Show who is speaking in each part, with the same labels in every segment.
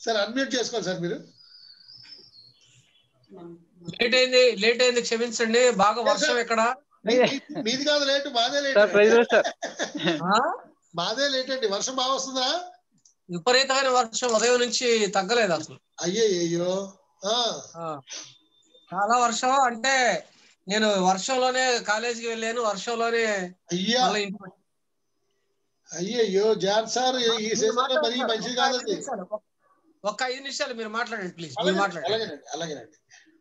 Speaker 1: Sir unmute చేసుకోండి sir మీరు
Speaker 2: late అయింది లేట్ అయింది క్షమించండి బాగా వర్షం ఇక్కడ
Speaker 1: మీ- మీ- మీది కాదు లేట్ మాదే లేట్
Speaker 3: సార్ ప్రైజ్ సార్
Speaker 2: ఆ?
Speaker 1: మాదే లేట్ అండి వర్షం బాగా వస్తుందా
Speaker 2: విపరీతమైన వర్షం ఉదయం నుంచి తగ్గలేదు అసలు
Speaker 1: అయ్యే అయ్యో ఆ,
Speaker 2: ఆ. చాలా వర్షం అంటే నేను వర్షంలోనే కాలేజీకి వెళ్ళాను వర్షంలోనే
Speaker 1: అయ్యా
Speaker 2: మళ్ళీ ఇంటికి వచ్చాను.
Speaker 1: అయ్యయ్యో జాన్ సార్ ఈ
Speaker 2: మీరు
Speaker 1: సీజన్ లో మరీ
Speaker 2: మాట్లాడండి.
Speaker 1: మంచిది
Speaker 2: ఒక్క ఐదు
Speaker 1: కాదండి
Speaker 2: నిమిషాలు, ఒక్క- ఒక్క ఐదు నిమిషాలు మీరు మాట్లాడండి ప్లీజ్ మీరు
Speaker 1: అలాగే
Speaker 2: మాట్లాడండి
Speaker 1: అలాగేనండి అలాగేనండి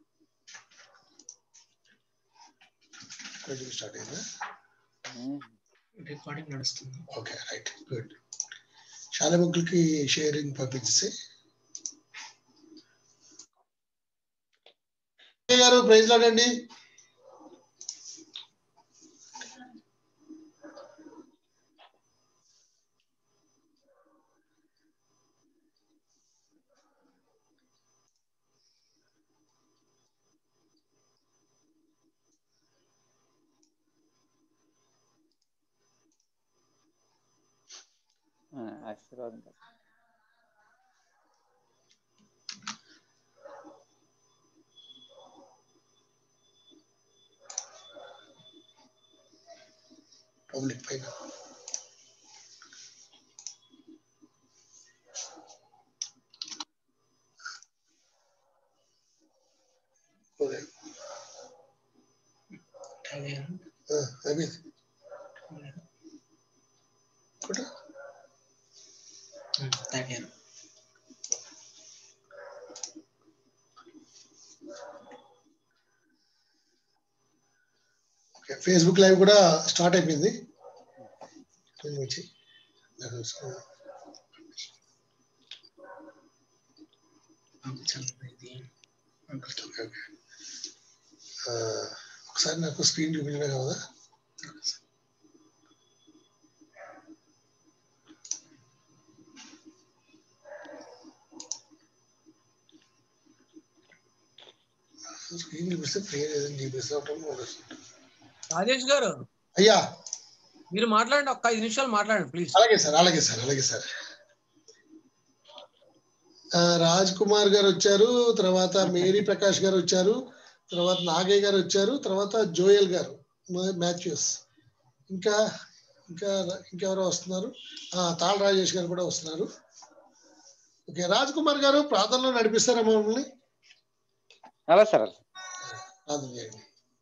Speaker 1: కొంచెం స్టార్ట్ అయిందా
Speaker 2: రికార్డింగ్ నడుస్తుంది
Speaker 1: ఓకే రైట్ గుడ్ చాలా ముగ్గులకి షేరింగ్ పంపించేసి గారు ప్రైజ్ లాడండి
Speaker 3: ఆశీర్వాదం
Speaker 1: పబ్లిక్ పైన ఓకే. ఆ, అయిపోయింది కూడా ఓకే ఫేస్బుక్ లైవ్ కూడా స్టార్ట్ అయిపోయింది కొంచెం వచ్చి నాకు తెలుసు. Okay, okay. ఆ, ఒకసారి నాకు స్క్రీన్ చూపించడం కదా స్క్రీన్ చూపిస్తే ప్లేయర్ ఏదైనా చూపిస్తే ఉంటాం
Speaker 2: రాజేష్ గారు
Speaker 1: అయ్యా
Speaker 2: మీరు మాట్లాడండి ఒక్క ఐదు నిమిషాలు మాట్లాడండి ప్లీజ్
Speaker 1: అలాగే సార్ అలాగే సార్ అలాగే సార్ ఆ, రాజ్ కుమార్ గారు వచ్చారు తర్వాత మేరీ ప్రకాష్ గారు వచ్చారు తర్వాత నాగయ్య గారు వచ్చారు తర్వాత జోయల్ గారు మా- మాథ్యూస్ ఇంకా ఇంకా ఇంకెవరో వస్తున్నారు ఆ, తాళ రాజేష్ గారు కూడా వస్తున్నారు ఓకే రాజ్ కుమార్ గారు ప్రార్థనలో నడిపిస్తారా మమ్మల్ని
Speaker 3: అలా సార్
Speaker 1: ప్రార్థన చేయండి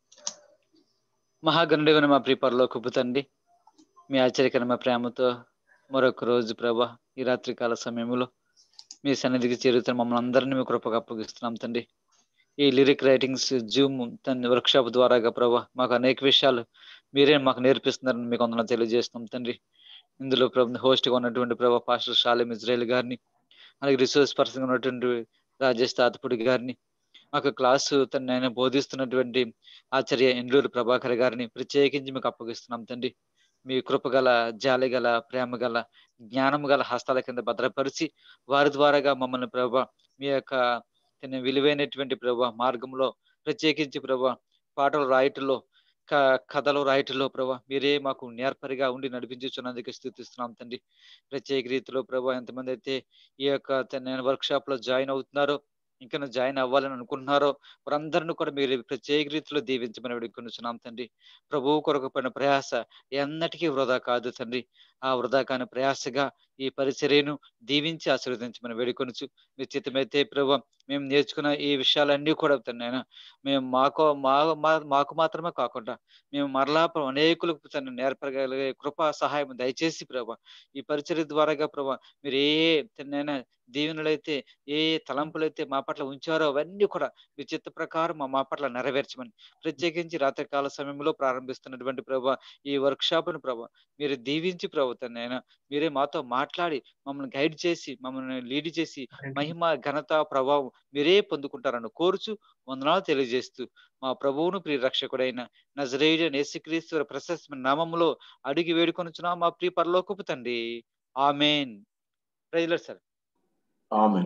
Speaker 3: మహాగణుడివైన మా ప్రిపర్లో తండ్రి మీ ఆశ్చర్యకరమైన ప్రేమతో మరొక రోజు ప్రభా ఈ రాత్రి కాల సమయంలో మీ సన్నిధికి చేరుతున్న మమ్మల్ని అందరినీ మీ కృపగా అప్పగిస్తున్నాం తండ్రి ఈ లిరిక్ రైటింగ్స్ జూమ్ తండ్రి వర్క్షాప్ ద్వారాగా ప్రభా మాకు అనేక విషయాలు మీరే మాకు నేర్పిస్తున్నారని మీకు అందరం తెలియజేస్తున్నాం తండ్రి ఇందులో ప్రభు హోస్ట్గా ఉన్నటువంటి ప్రభా పాస్టర్ షాలిం ఇజ్రాయల్ గారిని అలాగే రిసోర్స్ పర్సన్గా ఉన్నటువంటి రాజేష్ తాతపుడి గారిని మాకు క్లాసు తను ఆయన బోధిస్తున్నటువంటి ఆచార్య ఎండ్లూరు ప్రభాకర్ గారిని ప్రత్యేకించి మీకు అప్పగిస్తున్నాం తండ్రి మీ కృపగల జాలి గల ప్రేమ గల జ్ఞానం గల హస్తాల కింద భద్రపరిచి వారి ద్వారాగా మమ్మల్ని ప్రభా మీ యొక్క తన విలువైనటువంటి ప్రభా మార్గంలో ప్రత్యేకించి ప్రభా పాటలు రాయటంలో క- కథలు రాయటంలో ప్రభా మీరే మాకు నేర్పరిగా ఉండి నడిపించుచున్నందుకు స్థుతిస్తున్నాం తండ్రి ప్రత్యేక రీతిలో ప్రభా ఎంతమంది అయితే ఈ యొక్క వర్క్ షాప్ లో జాయిన్ అవుతున్నారో ఇంకా జాయిన్ అవ్వాలని అనుకుంటున్నారో వారందరిని కూడా మీరు ప్రత్యేక రీతిలో దీవించమని వేడుకొనుచున్నాం తండ్రి ప్రభువు కొరకు పడిన ప్రయాస ఎన్నటికీ వృధా కాదు తండ్రి ఆ వృధా కాని ప్రయాసగా ఈ పరిచర్యను దీవించి ఆశీర్వదించమని వేడుకొనుచు మీ చిత్తమైతే ప్రభు మేము నేర్చుకున్న ఈ విషయాలన్నీ కూడా తండ్రి నాయన మేము మాకు మా మా- మాకు మాత్రమే కాకుండా మేము మరలా ప్రభు అనేకులకు తను నేర్పగలిగే కృపా సహాయం దయచేసి ప్రభా ఈ పరిచర్య ద్వారాగా ప్రభా మీరు ఏ తనైనా దీవెనలైతే ఏ తలంపులైతే మా పట్ల ఉంచారో అవన్నీ కూడా మీ చిత్త ప్రకారం మా- మా పట్ల నెరవేర్చమని ప్రత్యేకించి రాత్రికాల సమయంలో ప్రారంభిస్తున్నటువంటి ప్రభా ఈ వర్క్ షాప్ను ప్రభా మీరు దీవించి ప్రభుత్వం నేను మీరే మాతో మాట్లాడి మమ్మల్ని గైడ్ చేసి మమ్మల్ని లీడ్ చేసి మహిమ ఘనత ప్రభావం మీరే పొందుకుంటారని కోరుచు వందనాలు తెలియజేస్తూ మా ప్రభువును ప్రియ రక్షకుడైన నజరేయుడు నేసుక్రీస్తు ప్రశస్త నామములో అడిగి వేడుకొనుచున్నా మా ప్రియ పరలోకపు తండ్రి amen praise lord sir
Speaker 4: amen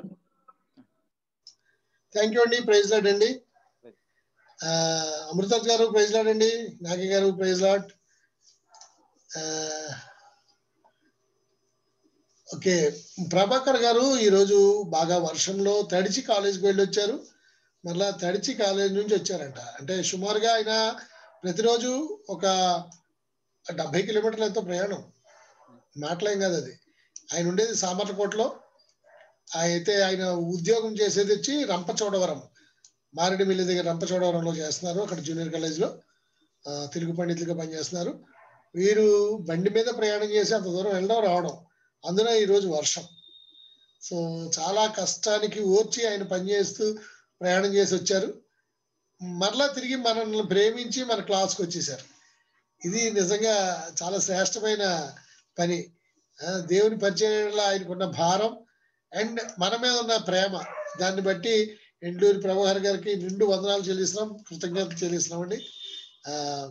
Speaker 1: thank you అండి ప్రైజ్ లాడ్ అండి ఆ, అమృతత్ గారు ప్రైజ్ లాడ్ అండి నాగి గారు ప్రైజ్ లాడ్ ఓకే ప్రభాకర్ గారు ఈరోజు బాగా వర్షంలో తడిచి కాలేజీకి వెళ్ళి వచ్చారు మళ్ళా తడిచి కాలేజ్ నుంచి వచ్చారంట అంటే సుమారుగా ఆయన ప్రతిరోజు ఒక డెబ్బై కిలోమీటర్ల ఎంతో ప్రయాణం మాటలేం కాదు అది ఆయన ఉండేది సామర్లకోటలో అయితే ఆయన ఉద్యోగం చేసేది వచ్చి రంపచోడవరం మారేడుమిల్లి దగ్గర రంపచోడవరంలో చేస్తున్నారు అక్కడ జూనియర్ కాలేజ్లో ఆ, తెలుగు పండితులుగా పనిచేస్తున్నారు వీరు బండి మీద ప్రయాణం చేసి అంత దూరం వెళ్ళడం రావడం అందున ఈరోజు వర్షం సో చాలా కష్టానికి ఓర్చి ఆయన పనిచేస్తూ ప్రయాణం చేసి వచ్చారు మరలా తిరిగి మనల్ని ప్రేమించి మన క్లాస్కి వచ్చేసారు ఇది నిజంగా చాలా శ్రేష్టమైన పని ఆ, దేవుని పరిచయంలో ఆయనకున్న భారం అండ్ మన మీద ఉన్న ప్రేమ దాన్ని బట్టి ఎండూరి ప్రభాకర్ గారికి నిండు వందనాలు చెల్లిస్తున్నాం కృతజ్ఞతలు చెల్లిస్తున్నామండి ఆ,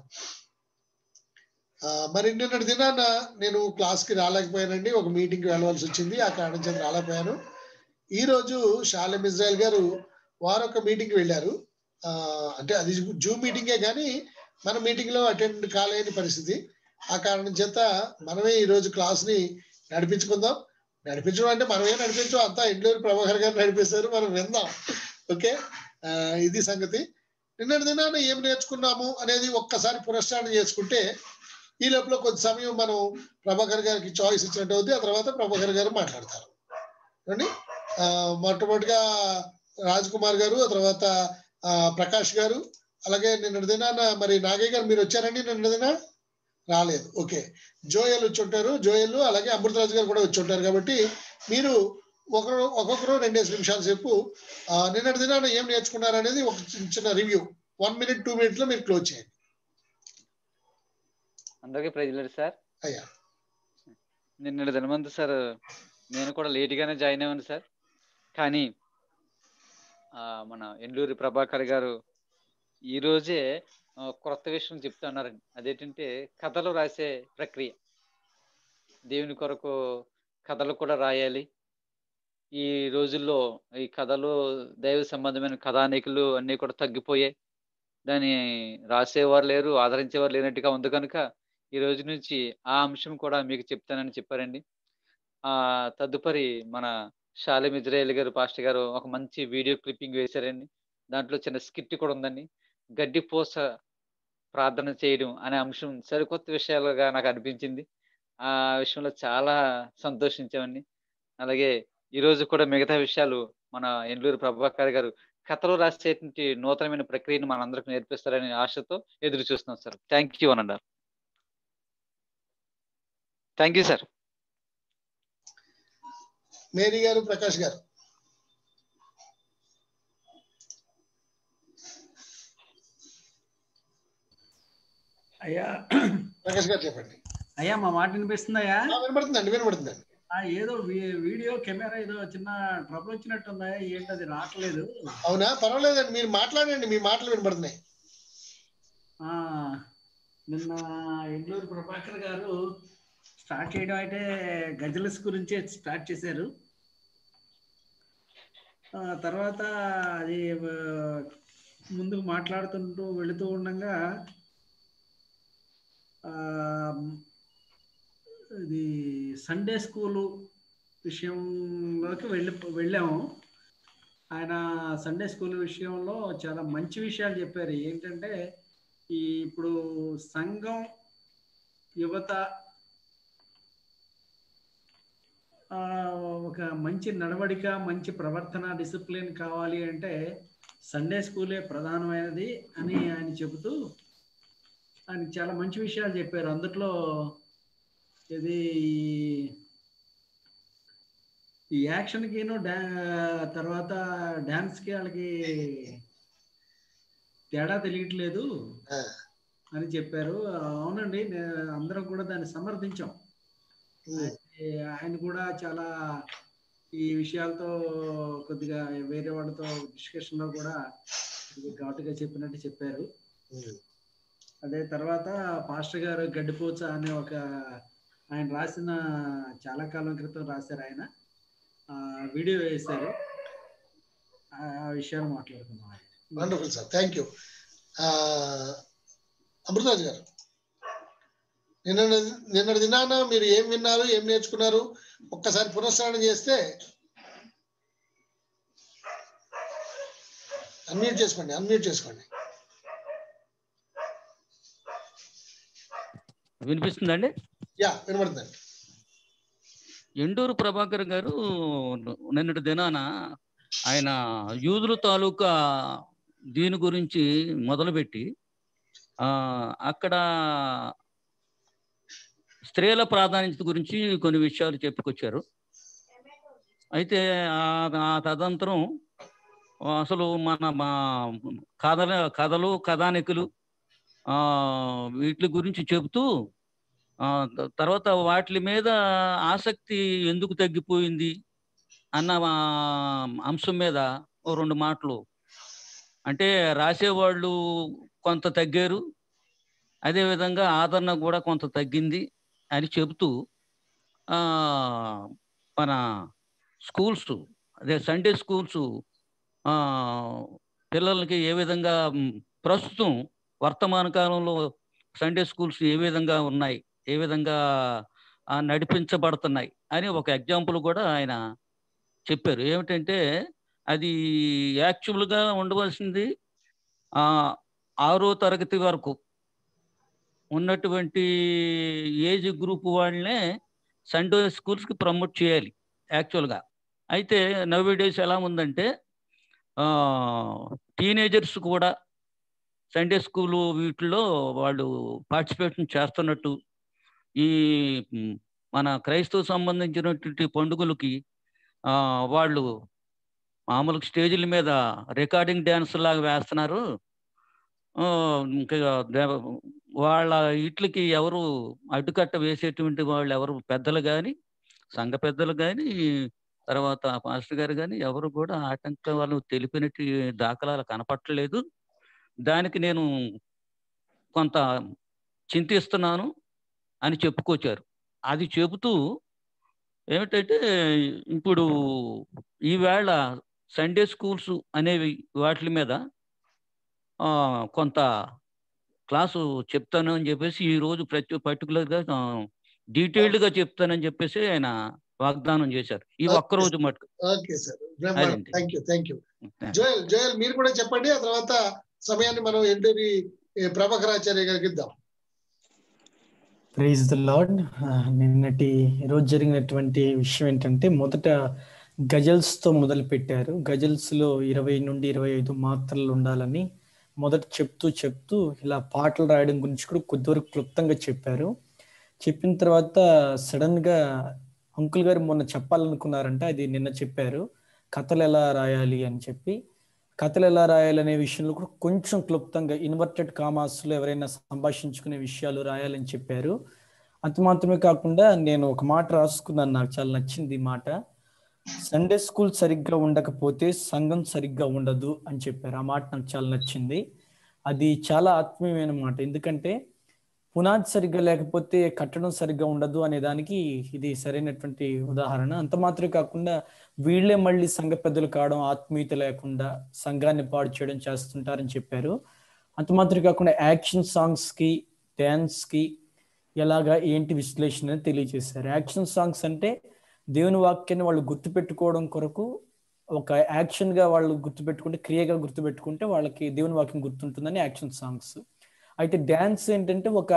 Speaker 1: ఆ, మరి నిన్నటి దినాన నేను క్లాస్కి రాలేకపోయానండి ఒక మీటింగ్కి వెళ్ళవలసి వచ్చింది ఆ కారణం చేత రాలేకపోయాను ఈ రోజు షాలెం ఇజ్రాయల్ గారు వారు ఒక మీటింగ్కి వెళ్ళారు ఆ, అంటే అది జూమ్ మీటింగే కానీ మన మీటింగ్ లో అటెండ్ కాలేని పరిస్థితి ఆ కారణం చేత మనమే ఈ రోజు క్లాస్ ని నడిపించుకుందాం నడిపించడం అంటే మనమే నడిపించడం అంతా ఇంట్లో ప్రభాకర్ గారు నడిపిస్తారు మనం విందాం ఓకే ఆ, ఇది సంగతి నిన్నటి దినాన ఏం నేర్చుకున్నాము అనేది ఒక్కసారి పునశ్చరణ చేసుకుంటే ఈ లోపల కొద్ది సమయం మనం ప్రభాకర్ గారికి చాయిస్ ఇచ్చినట్టు అవుతుంది ఆ తర్వాత ప్రభాకర్ గారు మాట్లాడతారు ఏమండి? ఆ, మొట్టమొదటిగా రాజ్ కుమార్ గారు ఆ తర్వాత ఆ, ప్రకాష్ గారు అలాగే నిన్నటి దినాన మరి నాగయ్య గారు మీరు వచ్చారండి నిన్నటి దిన రాలేదు ఓకే జోయల్ వచ్చి ఉంటారు జోయల్ అలాగే అమృతరాజు గారు కూడా వచ్చి ఉంటారు కాబట్టి మీరు ఒకరు ఒక్కొక్కరు రెండేసి నిమిషాల సేపు ఆ, నిన్నటి దినాన ఏం నేర్చుకున్నారు అనేది ఒక చిన్న- చిన్న review one minute two minute లో మీరు క్లోజ్ చేయండి
Speaker 3: అందరికీ ప్రజలు సార్
Speaker 1: అయ్యా
Speaker 3: నిన్నటి దినమంతా సార్ నేను కూడా లేట్గానే జాయిన్ అయ్యాను సార్ కానీ ఆ, మన ఎండూరి ప్రభాకర్ గారు ఈ రోజే ఆ, క్రొత్త విషయం చెప్తున్నారండి అదేంటంటే కథలు రాసే ప్రక్రియ దేవుని కొరకు కథలు కూడా రాయాలి ఈ రోజుల్లో ఈ కథలు దైవ సంబంధమైన కథానికులు అన్నీ కూడా తగ్గిపోయాయి దాన్ని రాసేవారు లేరు ఆదరించేవారు లేనట్టుగా ఉంది కనుక ఈ రోజు నుంచి ఆ అంశం కూడా మీకు చెప్తానని చెప్పారండి ఆ తదుపరి మన షాలిం ఇజ్రాయేల్ గారు పాస్టర్ గారు ఒక మంచి వీడియో క్లిప్పింగ్ వేశారండి దాంట్లో చిన్న స్కిట్ కూడా ఉందండి గడ్డి పోస ప్రార్థన చేయడం అనే అంశం సరికొత్త విషయాలుగా నాకు అనిపించింది ఆ విషయంలో చాలా సంతోషించామండి అలాగే ఈ రోజు కూడా మిగతా విషయాలు మన ఎండ్లూరు ప్రభాకర్ గారు కథలు రాసేటువంటి నూతనమైన ప్రక్రియను మనందరికి నేర్పిస్తారనే ఆశతో ఎదురు చూస్తున్నాం సార్ థ్యాంక్ యూ అనండి thank you sir
Speaker 1: Mary garu Prakash గారు
Speaker 4: అయ్యా
Speaker 1: ప్రకాష్ గారు చెప్పండి
Speaker 4: అయ్యా మా మాట వినిపిస్తుందయ్యా
Speaker 1: ఆ, వినపడుతుందండి వినపడుతుందండి
Speaker 4: ఆ, ఏదో వీ- వీడియో కెమెరా ఏదో చిన్న ట్రబుల్ వచ్చినట్టుందా ఏంటి అది రావట్లేదు
Speaker 1: అవునా పర్వాలేదండి మీరు మాట్లాడండి మీ మాటలు వినపడుతున్నాయి
Speaker 4: ఆ, నిన్న ఎండూరు ప్రభాకర్ గారు స్టార్ట్ చేయడం అయితే గజల్స్ గురించే స్టార్ట్ చేశారు ఆ, తర్వాత అది ఆ, ముందుకు మాట్లాడుతుంటూ వెళుతూ ఉండగా ఆ, ఇది సండే స్కూలు విషయంలోకి వెళ్ళి వెళ్ళాము ఆయన సండే స్కూల్ విషయంలో చాలా మంచి విషయాలు చెప్పారు ఏంటంటే ఈ ఇప్పుడు సంఘం యువత ఆ, ఒక మంచి నడవడిక మంచి ప్రవర్తన డిసిప్లిన్ కావాలి అంటే సండే స్కూలే ప్రధానమైనది అని ఆయన చెబుతూ ఆయన చాలా మంచి విషయాలు చెప్పారు అందుట్లో ఇది ఈ యాక్షన్కిను డా తర్వాత డాన్స్కి వాళ్ళకి తేడా తెలియట్లేదు
Speaker 1: ఆ.
Speaker 4: అని చెప్పారు అవునండి నే- అందరం కూడా దాన్ని సమర్థించాం
Speaker 1: ఉమ్,
Speaker 4: అయితే ఆయన కూడా చాలా ఈ విషయాలతో కొద్దిగా వేరే వాళ్ళతో డిస్కషన్ లో కూడా కొద్దిగా ఘాటుగా చెప్పినట్టు చెప్పారు
Speaker 1: ఉమ్,
Speaker 4: అదే తర్వాత పాస్టర్ గారు గడ్డిపోచ అనే ఒక ఆయన రాసిన చాలా కాలం క్రితం రాశారు ఆయన ఆ, వీడియో వేశారు ఆ ఆ విషయాలు మాట్లాడుకున్నాం ఆయన.
Speaker 1: Wonderful sir thank you Amrutharaju garu నిన్న నిన్నటి దినాన మీరు ఏం విన్నారు ఏం నేర్చుకున్నారు ఒక్కసారి పునఃస్మరణ చేస్తే అన్మ్యూట్ చేసుకోండి అన్మ్యూట్ చేసుకోండి
Speaker 5: వినిపిస్తుందండి
Speaker 1: యా వినబడుతుందండి
Speaker 5: ఎండూరు ప్రభాకర్ గారు నిన్నటి దినాన ఆయన యూదుల తాలూకా దీని గురించి మొదలుపెట్టి ఆ అక్కడ స్త్రీల ప్రాధాన్యత గురించి కొన్ని విషయాలు చెప్పుకొచ్చారు అయితే ఆ- ఆ తదంతరం అసలు మన మా కథల కథలు కథానికులు ఆ వీటి గురించి చెబుతూ ఆ త- తర్వాత వాటి మీద ఆసక్తి ఎందుకు తగ్గిపోయింది అన్న ఆ, అంశం మీద ఓ రెండు మాటలు అంటే రాసేవాళ్ళు కొంత తగ్గారు అదేవిధంగా ఆదరణ కూడా కొంత తగ్గింది అని చెబుతూ ఆ, మన స్కూల్స్ అదే సండే స్కూల్స్ పిల్లలకి ఏ విధంగా మ్, ప్రస్తుతం వర్తమాన కాలంలో సండే స్కూల్స్ ఏ విధంగా ఉన్నాయి ఏ విధంగా ఆ, నడిపించబడుతున్నాయి అని ఒక ఎగ్జాంపుల్ కూడా ఆయన చెప్పారు ఏమిటంటే అది యాక్చువల్గా ఉండవలసింది ఆ, ఆరో తరగతి వరకు ఉన్నటువంటి ఏజ్ గ్రూప్ వాళ్ళనే సండే స్కూల్స్కి ప్రమోట్ చేయాలి యాక్చువల్గా అయితే నవ్వే డేస్ ఎలా ఉందంటే టీనేజర్స్ కూడా సండే స్కూల్ వీటిలో వాళ్ళు పార్టిసిపేషన్ చేస్తున్నట్టు ఈ మ్, మన క్రైస్తవ సంబంధించినటువంటి పండుగలకి ఆ, వాళ్ళు మామూలు స్టేజీల మీద రికార్డింగ్ డ్యాన్స్ లాగా వేస్తున్నారు ఆ, ఇంకా దేవ- వాళ్ళ ఇట్లకి ఎవరు అడ్డుకట్ట వేసేటువంటి వాళ్ళు ఎవరు పెద్దలు కానీ సంఘ పెద్దలు కానీ తర్వాత పాస్టర్ గారు కానీ ఎవరు కూడా ఆటంక వాళ్ళు తెలిపినట్టు దాఖలాలు కనపట్టలేదు దానికి నేను కొంత చింతిస్తున్నాను అని చెప్పుకొచ్చారు అది చెబుతూ ఏమిటంటే ఇప్పుడు ఈవేళ సండే స్కూల్స్ అనేవి వాటి మీద ఆ, కొంత క్లాసు చెప్తాను అని చెప్పేసి ఈ రోజు ప్రతి పర్టికులర్గా డీటెయిల్డ్గా చెప్తానని చెప్పేసి ఆయన వాగ్దానం చేశారు ఈ ఒక్క రోజు మటుకు
Speaker 1: ఓకే సార్ బ్రహ్మాండం
Speaker 5: అదండి.
Speaker 1: Thank you thank you Joel Joel మీరు కూడా చెప్పండి ఆ తర్వాత సమయాన్ని మనం ఎంటూరి ప్రభాకరాచార్య గారికి ఇద్దాం
Speaker 6: ప్రైజ్ ద లార్డ్ నిన్నటి రోజు జరిగినటువంటి విషయం ఏంటంటే మొదట గజల్స్ తో మొదలు పెట్టారు గజల్స్ లో ఇరవై నుండి ఇరవై ఐదు మాత్రలు ఉండాలని మొదట చెప్తూ చెప్తూ ఇలా పాటలు రాయడం గురించి కూడా కొద్దివరకు క్లుప్తంగా చెప్పారు చెప్పిన తర్వాత సడన్ గా అంకుల్ గారు మొన్న చెప్పాలనుకున్నారంట అది నిన్న చెప్పారు కథలు ఎలా రాయాలి అని చెప్పి కథలు ఎలా రాయాలనే విషయంలో కూడా కొంచెం క్లుప్తంగా ఇన్వర్టెడ్ కామాస్లో ఎవరైనా సంభాషించుకునే విషయాలు రాయాలని చెప్పారు అంత మాత్రమే కాకుండా నేను ఒక మాట రాసుకున్నాను నాకు చాలా నచ్చింది ఈ మాట సండే స్కూల్ సరిగ్గా ఉండకపోతే సంఘం సరిగ్గా ఉండదు అని చెప్పారు ఆ మాట నాకు చాలా నచ్చింది అది చాలా ఆత్మీయమైన మాట ఎందుకంటే పునాది సరిగ్గా లేకపోతే కట్టడం సరిగ్గా ఉండదు అనే దానికి ఇది సరైనటువంటి ఉదాహరణ అంత మాత్రమే కాకుండా వీళ్ళే మళ్ళీ సంఘ పెద్దలు కావడం ఆత్మీయత లేకుండా సంఘాన్ని పాడు చేయడం చేస్తుంటారని చెప్పారు అంత మాత్రమే కాకుండా యాక్షన్ సాంగ్స్ కి డ్యాన్స్ కి ఎలాగా ఏంటి విశ్లేషణ అని తెలియజేశారు యాక్షన్ సాంగ్స్ అంటే దేవుని వాక్యాన్ని వాళ్ళు గుర్తుపెట్టుకోవడం కొరకు ఒక యాక్షన్ గా వాళ్ళు గుర్తుపెట్టుకుంటే క్రియగా గుర్తుపెట్టుకుంటే వాళ్ళకి దేవుని వాక్యం గుర్తుంటుందని యాక్షన్ సాంగ్స్ అయితే డ్యాన్స్ ఏంటంటే ఒక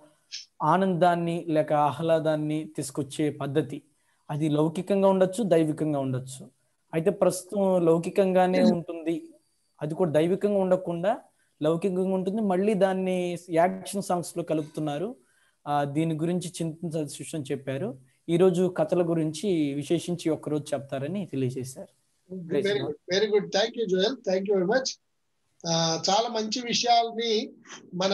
Speaker 6: ఆనందాన్ని లేక ఆహ్లాదాన్ని తీసుకొచ్చే పద్ధతి అది లౌకికంగా ఉండొచ్చు దైవికంగా ఉండొచ్చు అయితే ప్రస్తుతం లౌకికంగానే ఉంటుంది అది కూడా దైవికంగా ఉండకుండా లౌకికంగా ఉంటుంది మళ్ళీ దాన్ని యాక్షన్ సాంగ్స్ లో కలుపుతున్నారు ఆ దీని గురించి చింతించాల్సిన విషయం చెప్పారు ఈ రోజు కథల గురించి విశేషించి ఒక్కరోజు చెప్తారని తెలియజేశారు Praise
Speaker 1: very
Speaker 6: God.
Speaker 1: Good very good thank you Joel thank you very much చాలా మంచి విషయాల్ని మన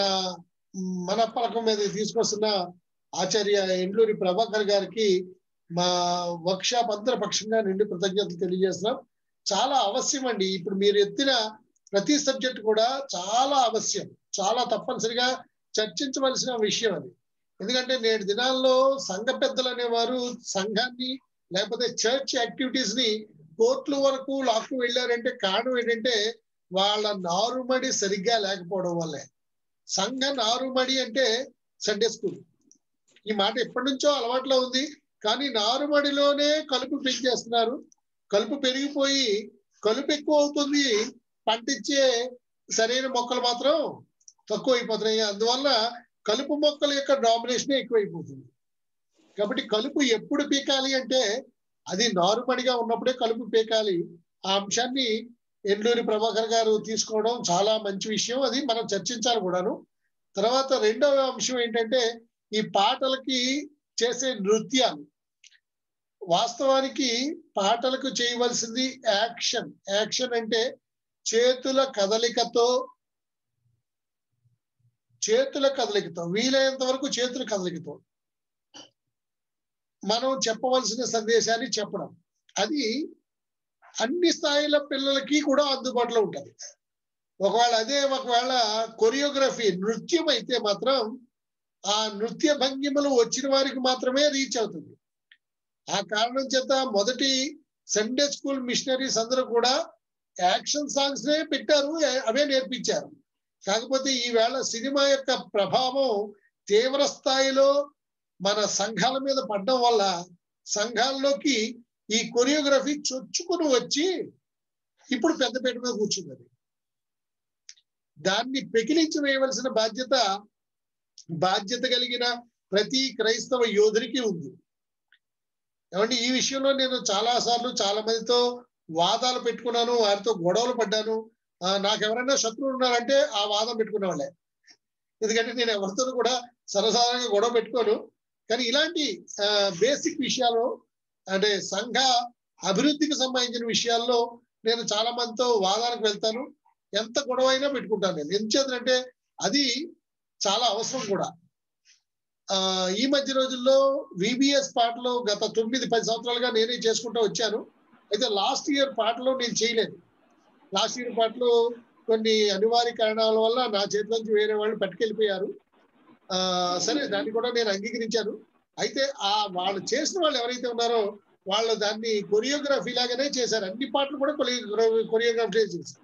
Speaker 1: మన పలకం మీద తీసుకొస్తున్న ఆచార్య ఎండ్లూరి ప్రభాకర్ గారికి మా వర్క్ షాప్ అందరి పక్షంగా నిండి కృతజ్ఞతలు తెలియజేస్తున్నాం చాలా అవశ్యం అండి ఇప్పుడు మీరు ఎత్తిన ప్రతి సబ్జెక్ట్ కూడా చాలా అవశ్యం చాలా తప్పనిసరిగా చర్చించవలసిన విషయం అది ఎందుకంటే నేటి దినాల్లో సంఘ పెద్దలు అనేవారు సంఘాన్ని లేకపోతే చర్చ్ యాక్టివిటీస్ ని కోర్టుల వరకు లాక్కు వెళ్ళారంటే కారణం ఏంటంటే వాళ్ళ నారుమడి సరిగ్గా లేకపోవడం వల్లే సంఘ నారుమడి అంటే సండే స్కూల్ ఈ మాట ఎప్పటి నుంచో అలవాట్లో ఉంది కానీ నారుమడిలోనే కలుపు పెంచేస్తున్నారు కలుపు పెరిగిపోయి కలుపు ఎక్కువ అవుతుంది పంట ఇచ్చే సరైన మొక్కలు మాత్రం తక్కువ అయిపోతున్నాయి అందువల్ల కలుపు మొక్కల యొక్క డామినేషన్ ఎక్కువైపోతుంది కాబట్టి కలుపు ఎప్పుడు పీకాలి అంటే అది నారుమడిగా ఉన్నప్పుడే కలుపు పీకాలి ఆ అంశాన్ని ఎండూరి ప్రభాకర్ గారు తీసుకోవడం చాలా మంచి విషయం అది మనం చర్చించాలి కూడాను తర్వాత రెండవ అంశం ఏంటంటే ఈ పాటలకి చేసే నృత్యాలు వాస్తవానికి పాటలకు చేయవలసింది యాక్షన్ యాక్షన్ అంటే చేతుల కదలికతో చేతుల కదలికతో వీలైనంత వరకు చేతుల కదలికతో మనం చెప్పవలసిన సందేశాన్ని చెప్పడం అది అన్ని స్థాయిల పిల్లలకి కూడా అందుబాటులో ఉంటుంది ఒకవేళ అదే ఒకవేళ కొరియోగ్రఫీ నృత్యం అయితే మాత్రం ఆ నృత్య భంగిమలు వచ్చిన వారికి మాత్రమే రీచ్ అవుతుంది ఆ కారణం చేత మొదటి సండే స్కూల్ మిషనరీస్ అందరూ కూడా యాక్షన్ సాంగ్స్ నే పెట్టారు అవే నేర్పించారు కాకపోతే ఈవేళ సినిమా యొక్క ప్రభావం తీవ్ర స్థాయిలో మన సంఘాల మీద పడడం వల్ల సంఘాల్లోకి ఈ కొరియోగ్రఫీ చొచ్చుకుని వచ్చి ఇప్పుడు పెద్దపేట మీద కూర్చున్నది దాన్ని పెకిలించి వేయవలసిన బాధ్యత బాధ్యత కలిగిన ప్రతి క్రైస్తవ యోధునికి ఉంది ఏమంటే ఈ విషయంలో నేను చాలా సార్లు చాలా మందితో వాదాలు పెట్టుకున్నాను వారితో గొడవలు పడ్డాను నాకు ఎవరైనా శత్రువులు ఉన్నారంటే ఆ వాదం పెట్టుకునే వాళ్ళే ఎందుకంటే నేను ఎవరితో కూడా సర్వసాధారణంగా గొడవ పెట్టుకోను కానీ ఇలాంటి బేసిక్ విషయాలు అంటే సంఘ అభివృద్ధికి సంబంధించిన విషయాల్లో నేను చాలా మందితో వాదానికి వెళ్తాను ఎంత గొడవ అయినా పెట్టుకుంటాను నేను ఎందుచేతంటే అది చాలా అవసరం కూడా ఆ ఈ మధ్య రోజుల్లో విబిఎస్ పాటలు గత తొమ్మిది పది సంవత్సరాలుగా నేనే చేసుకుంటూ వచ్చాను అయితే లాస్ట్ ఇయర్ పాటలో నేను చేయలేదు లాస్ట్ ఇయర్ పాటలు కొన్ని అనివార్య కారణాల వల్ల నా చేతిలోంచి వేరే వాళ్ళు పట్టుకెళ్ళిపోయారు ఆ సరే దాన్ని కూడా నేను అంగీకరించాను అయితే ఆ వాళ్ళు చేసిన వాళ్ళు ఎవరైతే ఉన్నారో వాళ్ళు దాన్ని కొరియోగ్రఫీ లాగానే చేశారు అన్ని పాటలు కూడా కొరియోగ్రఫీ చేశారు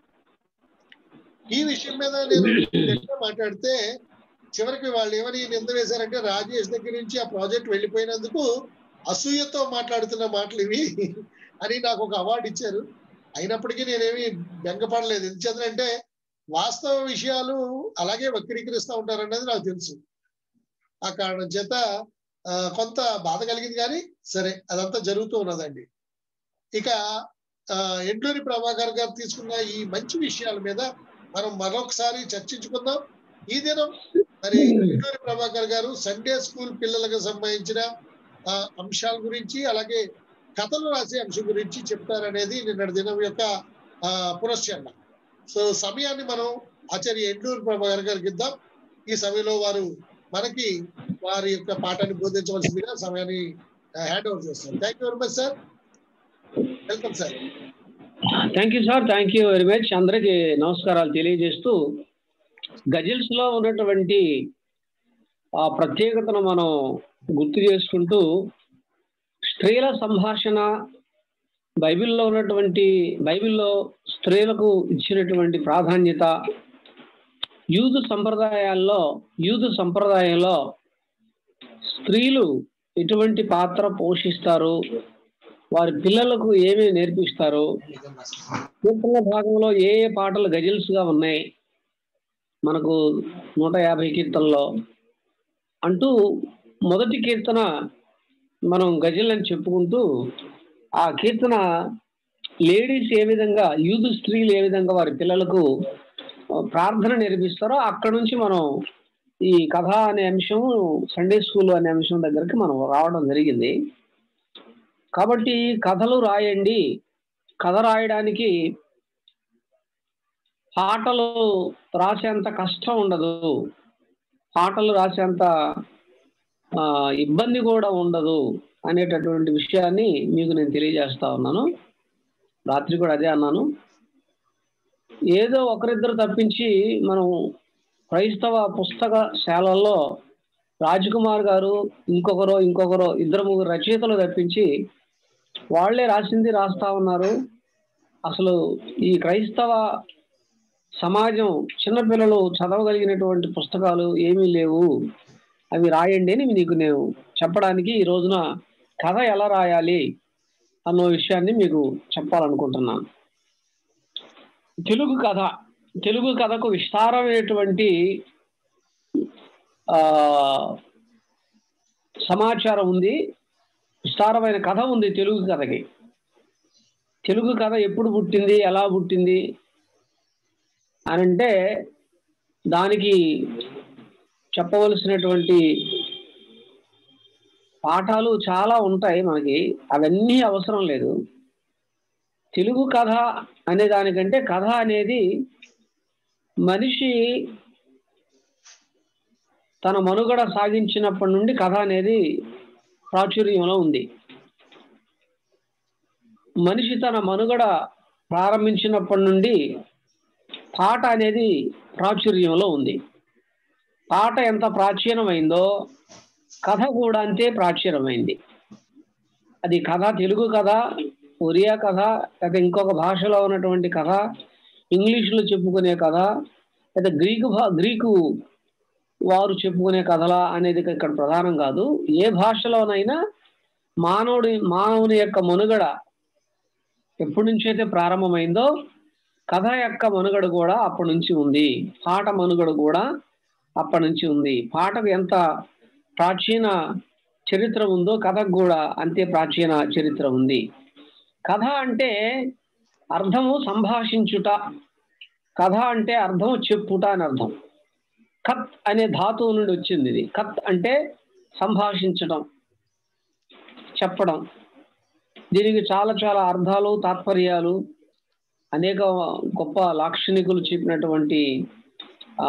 Speaker 1: ఈ విషయం మీద నేను మాట్లాడితే చివరికి వాళ్ళు ఏమని నింద వేశారంటే రాజేష్ దగ్గర నుంచి ఆ ప్రాజెక్ట్ వెళ్ళిపోయినందుకు అసూయతో మాట్లాడుతున్న మాటలు ఇవి అని నాకు ఒక అవార్డు ఇచ్చారు అయినప్పటికీ నేనేమి బెంగపడలేదు ఎందుచేతంటే వాస్తవ విషయాలు అలాగే వక్రీకరిస్తూ ఉంటారన్నది నాకు తెలుసు ఆ కారణం చేత కొంత బాధ కలిగింది కానీ సరే అదంతా జరుగుతూ ఉన్నదండి ఇక ఎండూరి ప్రభాకర్ గారు తీసుకున్న ఈ మంచి విషయాల మీద మనం మరొకసారి చర్చించుకుందాం ఈ దినం మరి ఎండూరి ప్రభాకర్ గారు సండే స్కూల్ పిల్లలకు సంబంధించిన అంశాల గురించి అలాగే కథలు రాసే అంశం గురించి చెప్తారనేది నిన్నటి దినం యొక్క పునశ్చరణ సో సమయాన్ని మనం ఆచార్య ఎండూరి ప్రభాకర్ గారికి ఇద్దాం ఈ సమయంలో వారు మనకి వారి యొక్క పాఠాన్ని బోధించవలసిందిగా సమయాన్ని హ్యాండ్ ఓవర్ చేస్తారు thank you very much sir welcome sir
Speaker 7: thank you sir thank you very much అందరికి నమస్కారాలు తెలియజేస్తూ గజల్స్ లో ఉన్నటువంటి ఆ ప్రత్యేకతను మనం గుర్తు చేసుకుంటూ స్త్రీల సంభాషణ బైబిల్లో ఉన్నటువంటి బైబిల్లో స్త్రీలకు ఇచ్చినటువంటి ప్రాధాన్యత యూదు సంప్రదాయాల్లో యూదు సంప్రదాయంలో స్త్రీలు ఎటువంటి పాత్ర పోషిస్తారు వారి పిల్లలకు ఏమేమి నేర్పిస్తారు కీర్తన భాగంలో ఏ ఏ పాటలు గజల్స్ గా ఉన్నాయి మనకు నూట యాభై కీర్తనలో అంటూ మొదటి కీర్తన మనం గజల్ అని చెప్పుకుంటూ ఆ కీర్తన లేడీస్ ఏ విధంగా యూత్ స్త్రీలు ఏ విధంగా వారి పిల్లలకు ప్రార్థన నేర్పిస్తారో అక్కడ నుంచి మనం ఈ కథ అనే అంశం సండే స్కూల్ అనే అంశం దగ్గరికి మనం రావడం జరిగింది కాబట్టి కథలు రాయండి కథ రాయడానికి పాటలు రాసేంత కష్టం ఉండదు పాటలు రాసేంత ఇబ్బంది కూడా ఉండదు అనేటటువంటి విషయాన్ని మీకు నేను తెలియజేస్తా ఉన్నాను రాత్రి కూడా అదే అన్నాను ఏదో ఒకరిద్దరు తప్పించి మనం క్రైస్తవ పుస్తక శాలల్లో రాజ్కుమార్ గారు ఇంకొకరు ఇంకొకరు ఇద్దరు ముగ్గురు రచయితలు తప్పించి వాళ్లే రాసింది రాస్తా ఉన్నారు అసలు ఈ క్రైస్తవ సమాజం చిన్నపిల్లలు చదవగలిగినటువంటి పుస్తకాలు ఏమీ లేవు అవి రాయండి అని నీకు నేను చెప్పడానికి ఈ రోజున కథ ఎలా రాయాలి అన్న విషయాన్ని మీకు చెప్పాలనుకుంటున్నాను తెలుగు కథ తెలుగు కథకు విస్తారమైనటువంటి ఆ సమాచారం ఉంది విస్తారమైన కథ ఉంది తెలుగు కథకి తెలుగు కథ ఎప్పుడు పుట్టింది ఎలా పుట్టింది అని అంటే దానికి చెప్పవలసినటువంటి పాఠాలు చాలా ఉంటాయి మనకి అవన్నీ అవసరం లేదు తెలుగు కథ అనే దానికంటే కథ అనేది మనిషి తన మనుగడ సాగించినప్పటి నుండి కథ అనేది ప్రాచుర్యంలో ఉంది మనిషి తన మనుగడ ప్రారంభించినప్పటి నుండి పాట అనేది ప్రాచుర్యంలో ఉంది పాట ఎంత ప్రాచీనమైందో కథ కూడా అంతే ప్రాచీనమైంది అది కథ తెలుగు కథ ఒరియా కథ లేదా ఇంకొక భాషలో ఉన్నటువంటి కథ ఇంగ్లీష్లో చెప్పుకునే కథ లేదా గ్రీకు భా గ్రీకు వారు చెప్పుకునే కథలా అనేది ఇక్కడ ప్రధానం కాదు ఏ భాషలోనైనా మానవుడి మానవుని యొక్క మనుగడ ఎప్పటి నుంచి అయితే ప్రారంభమైందో కథ యొక్క మనుగడ కూడా అప్పటి నుంచి ఉంది పాట మనుగడ కూడా అప్పటి నుంచి ఉంది పాటకు ఎంత ప్రాచీన చరిత్ర ఉందో కథకు కూడా అంతే ప్రాచీన చరిత్ర ఉంది కథ అంటే అర్థము సంభాషించుట కథ అంటే అర్థం చెప్పుట అని అర్థం కత్ అనే ధాతువు నుండి వచ్చింది ఇది కత్ అంటే సంభాషించడం చెప్పడం దీనికి చాలా చాలా అర్థాలు తాత్పర్యాలు అనేక గొప్ప లాక్షణికులు చెప్పినటువంటి ఆ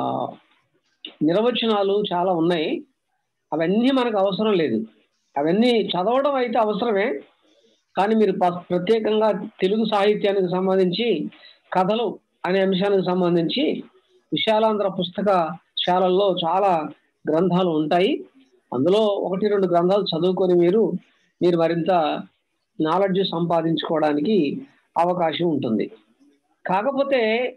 Speaker 7: నిర్వచనాలు చాలా ఉన్నాయి అవన్నీ మనకు అవసరం లేదు అవన్నీ చదవడం అయితే అవసరమే కానీ మీరు ప- ప్రత్యేకంగా తెలుగు సాహిత్యానికి సంబంధించి కథలు అనే అంశానికి సంబంధించి విశాలాంధ్ర పుస్తక శాలల్లో చాలా గ్రంథాలు ఉంటాయి అందులో ఒకటి రెండు గ్రంథాలు చదువుకొని మీరు మీరు మరింత నాలెడ్జ్ సంపాదించుకోవడానికి అవకాశం ఉంటుంది కాకపోతే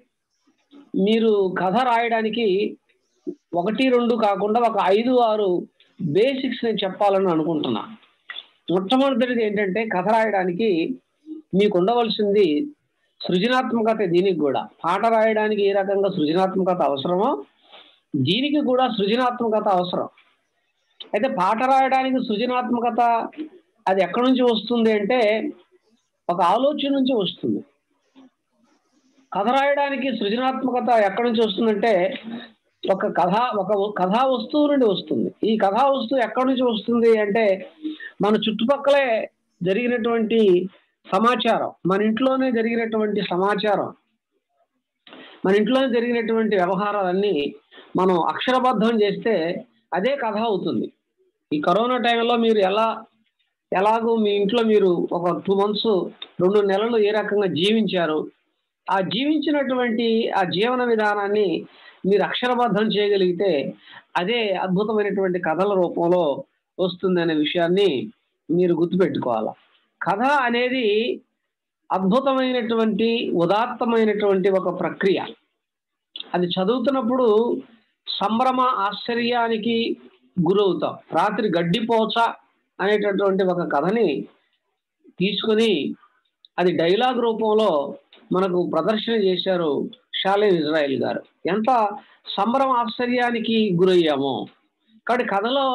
Speaker 7: మీరు కథ రాయడానికి ఒకటి రెండు కాకుండా ఒక ఐదు ఆరు బేసిక్స్ నేను చెప్పాలని అనుకుంటున్నా మొట్టమొదటిది ఏంటంటే కథ రాయడానికి మీకు ఉండవలసింది సృజనాత్మకత దీనికి కూడా పాట రాయడానికి ఏ రకంగా సృజనాత్మకత అవసరమో దీనికి కూడా సృజనాత్మకత అవసరం అయితే పాట రాయడానికి సృజనాత్మకత అది ఎక్కడి నుంచి వస్తుంది అంటే ఒక ఆలోచన నుంచి వస్తుంది కథ రాయడానికి సృజనాత్మకత ఎక్కడి నుంచి వస్తుందంటే ఒక కథ ఒక కథా వస్తువు నుండి వస్తుంది ఈ కథా వస్తువు ఎక్కడి నుంచి వస్తుంది అంటే మన చుట్టుపక్కలే జరిగినటువంటి సమాచారం మన ఇంట్లోనే జరిగినటువంటి సమాచారం మన ఇంట్లోనే జరిగినటువంటి వ్యవహారాలన్నీ మనం అక్షరబద్ధం చేస్తే అదే కథ అవుతుంది ఈ కరోనా టైంలో మీరు ఎలా ఎలాగో మీ ఇంట్లో మీరు ఒక టూ మంత్స్ రెండు నెలలు ఏ రకంగా జీవించారు ఆ జీవించినటువంటి ఆ జీవన విధానాన్ని మీరు అక్షరబద్ధం చేయగలిగితే అదే అద్భుతమైనటువంటి కథల రూపంలో వస్తుందనే విషయాన్ని మీరు గుర్తుపెట్టుకోవాలి కథ అనేది అద్భుతమైనటువంటి ఉదాత్తమైనటువంటి ఒక ప్రక్రియ అది చదువుతున్నప్పుడు సంభ్రమ ఆశ్చర్యానికి గురవుతాం రాత్రి గడ్డిపోచ అనేటటువంటి ఒక కథని తీసుకొని అది డైలాగ్ రూపంలో మనకు ప్రదర్శన చేశారు షాలేం ఇజ్రాయిల్ గారు ఎంత సంభ్రమ ఆశ్చర్యానికి గురయ్యామో కాబట్టి కథలో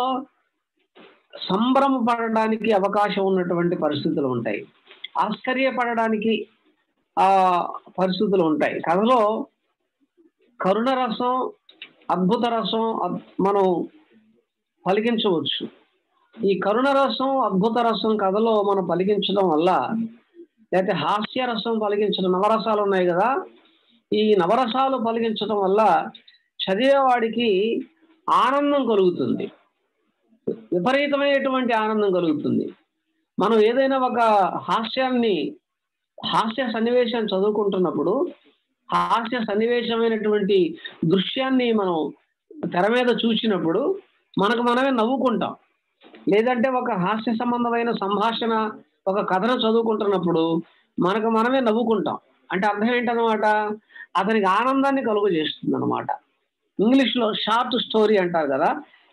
Speaker 7: సంభ్రమ పడడానికి అవకాశం ఉన్నటువంటి పరిస్థితులు ఉంటాయి ఆశ్చర్యపడడానికి ఆ పరిస్థితులు ఉంటాయి కథలో కరుణ రసం అద్భుత రసం అద్- మనం పలికించవచ్చు ఈ కరుణ రసం అద్భుత రసం కథలో మనం పలికించడం వల్ల లేకపోతే హాస్య రసం పలికించడం నవరసాలు ఉన్నాయి కదా ఈ నవరసాలు పలికించడం వల్ల చదివేవాడికి ఆనందం కలుగుతుంది విపరీతమైనటువంటి ఆనందం కలుగుతుంది మనం ఏదైనా ఒక హాస్యాన్ని హాస్య సన్నివేశం చదువుకుంటున్నప్పుడు హాస్య సన్నివేశమైనటువంటి దృశ్యాన్ని మనం తెర మీద చూసినప్పుడు మనకు మనమే నవ్వుకుంటాం లేదంటే ఒక హాస్య సంబంధమైన సంభాషణ ఒక కథను చదువుకుంటున్నప్పుడు మనకు మనమే నవ్వుకుంటాం అంటే అర్థం ఏంటన్నమాట అతనికి ఆనందాన్ని కలుగజేస్తుంది అనమాట ఇంగ్లీష్లో షార్ట్ స్టోరీ అంటారు కదా